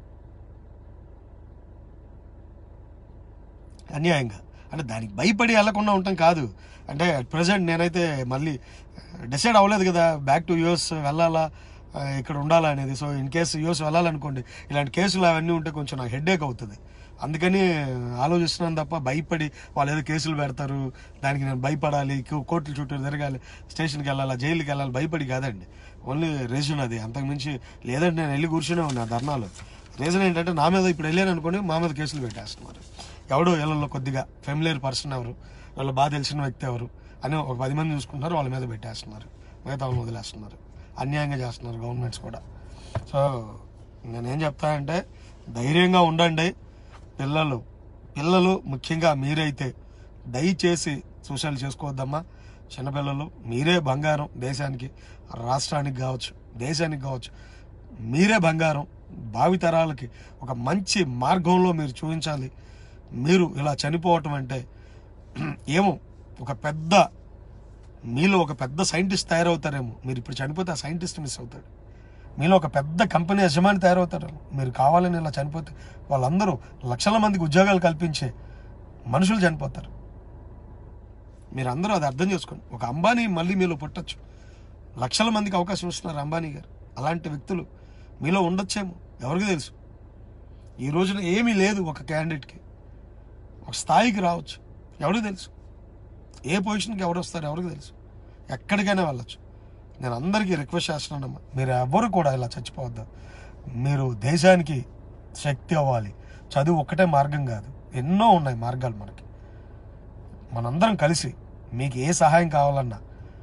అన్యాయంగా అంటే దానికి భయపడి వెళ్లకుండా ఉంటాం కాదు అంటే అట్ ప్రజెంట్ నేనైతే మళ్ళీ డిసైడ్ అవ్వలేదు కదా బ్యాక్ టు యూఎస్ వెళ్ళాలా ఆ, ఇక్కడ ఉండాలా అనేది సో ఇన్ కేసు యూఎస్ వెళ్ళాలనుకోండి ఇలాంటి కేసులు అవన్నీ ఉంటే కొంచెం నాకు హెడేక్ అవుతుంది అందుకని ఆలోచిస్తున్నాను తప్ప భయపడి వాళ్ళు ఏదో కేసులు పెడతారు దానికి నేను భయపడాలి కో- కోర్టుల చుట్టూ తిరగాలి స్టేషన్కి వెళ్ళాలి జైలుకి వెళ్ళాలి భయపడి కాదండి ఓన్లీ రీజన్ అది అంతకుమించి లేదంటే నేను వెళ్ళి కూర్చునే ఉన్నా ధర్నాలు రీజన్ ఏంటంటే నా మీద ఇప్పుడు వెళ్ళాను అనుకోండి మా మీద కేసులు పెట్టేస్తున్నారు ఎవడో వీళ్ళలో కొద్దిగా ఫెమిలియర్ పర్సన్ ఎవరు వాళ్ళ బాగా తెలిసిన వ్యక్తి ఎవరు అని ఒక పది మంది చూసుకుంటున్నారు వాళ్ళ మీద పెట్టేస్తున్నారు మిగతా వాళ్ళని వదిలేస్తున్నారు అన్యాయంగా చేస్తున్నారు గవర్నమెంట్స్ కూడా సో నేనేం చెప్తానంటే ధైర్యంగా ఉండండి పిల్లలు పిల్లలు ముఖ్యంగా మీరైతే దయచేసి సూచనలు చేసుకోవద్దమ్మా చిన్నపిల్లలు మీరే బంగారం దేశానికి రాష్ట్రానికి కావచ్చు దేశానికి కావచ్చు మీరే బంగారం భావితరాలకి ఒక మంచి మార్గంలో మీరు చూపించాలి మీరు ఇలా చనిపోవటం అంటే ఏమో ఒక పెద్ద మీలో ఒక పెద్ద సైంటిస్ట్ తయారవుతారేమో మీరు ఇప్పుడు చనిపోతే ఆ సైంటిస్ట్ మిస్ అవుతాడు మీలో ఒక పెద్ద కంపెనీ యజమాని తయారవుతారు మీరు కావాలని ఇలా చనిపోతే వాళ్ళందరూ లక్షల మందికి ఉద్యోగాలు కల్పించే మనుషులు చనిపోతారు మీరు అందరూ అది అర్థం చేసుకోండి ఒక అంబానీ మళ్ళీ మీలో పుట్టచ్చు లక్షల మందికి అవకాశం ఇస్తున్నారు అంబానీ గారు అలాంటి వ్యక్తులు మీలో ఉండొచ్చేమో ఎవరికి తెలుసు ఈ రోజున ఏమీ లేదు ఒక క్యాండిడేట్కి ఒక స్థాయికి రావచ్చు ఎవరికి తెలుసు ఏ పొజిషన్కి ఎవరు వస్తారు ఎవరికి తెలుసు ఎక్కడికైనా వెళ్ళొచ్చు నేను అందరికీ రిక్వెస్ట్ చేస్తున్నానమ్మా మీరు ఎవరు కూడా ఇలా చచ్చిపోవద్దు మీరు దేశానికి శక్తి అవ్వాలి చదువు ఒక్కటే మార్గం కాదు ఎన్నో ఉన్నాయి మార్గాలు మనకి మనందరం కలిసి మీకు ఏ సహాయం కావాలన్నా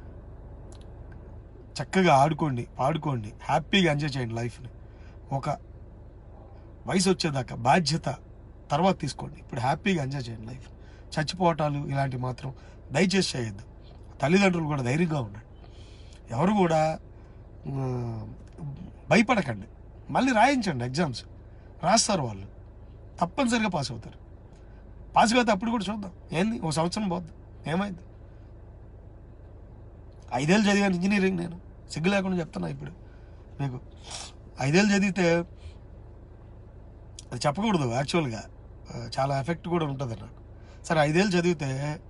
చక్కగా ఆడుకోండి పాడుకోండి హ్యాపీగా ఎంజాయ్ చేయండి లైఫ్ని ఒక వయసు వచ్చేదాకా బాధ్యత తర్వాత తీసుకోండి ఇప్పుడు హ్యాపీగా ఎంజాయ్ చేయండి లైఫ్ చచ్చిపోవటాలు ఇలాంటివి మాత్రం దయచేసి చేయొద్దు తల్లిదండ్రులు కూడా ధైర్యంగా ఉండండి ఎవరు కూడా ఆ, భయపడకండి మళ్ళీ రాయించండి ఎగ్జామ్స్ రాస్తారు వాళ్ళు తప్పనిసరిగా పాస్ అవుతారు పాస్ అయితే అప్పుడు కూడా చూద్దాం ఏంది ఓ సంవత్సరం పోద్ది ఏమైంది ఐదేళ్ళు చదివాను ఇంజనీరింగ్ నేను సిగ్గు లేకుండా చెప్తున్నా ఇప్పుడు మీకు ఐదేళ్ళు చదివితే అది చెప్పకూడదు యాక్చువల్గా ఆ, చాలా ఎఫెక్ట్ కూడా ఉంటుంది నాకు సరే ఐదేళ్ళు చదివితే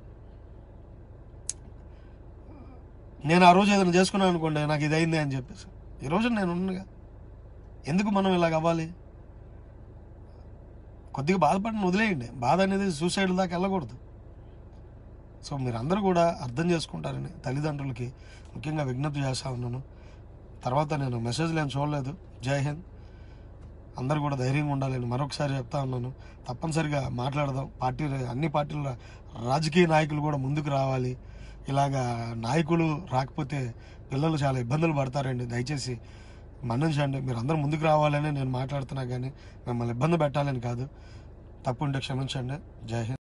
నేను ఆ రోజు ఏదైనా చేసుకున్నాను అనుకోండి నాకు ఇది అయింది అని చెప్పేసి ఈ రోజు నేను ఉన్నగా ఎందుకు మనం ఇలాగ అవ్వాలి కొద్దిగా బాధపడిన వదిలేయండి బాధ అనేది సూసైడ్ దాకా వెళ్ళకూడదు సో మీరు అందరూ కూడా అర్థం చేసుకుంటారని తల్లిదండ్రులకి ముఖ్యంగా విజ్ఞప్తి చేస్తా ఉన్నాను తర్వాత నేను మెసేజ్లు ఏం చూడలేదు జై హింద్ అందరూ కూడా ధైర్యంగా ఉండాలని మరొకసారి చెప్తా ఉన్నాను తప్పనిసరిగా మాట్లాడదాం పార్టీ అన్ని పార్టీల రాజకీయ నాయకులు కూడా ముందుకు రావాలి ఇలాగా నాయకులు రాకపోతే పిల్లలు చాలా ఇబ్బందులు పడతారండి దయచేసి మన్నించండి మీరు అందరూ ముందుకు రావాలని నేను మాట్లాడుతున్నా కానీ మిమ్మల్ని ఇబ్బంది పెట్టాలని కాదు తప్పు ఉంటే క్షమించండి జై హింద్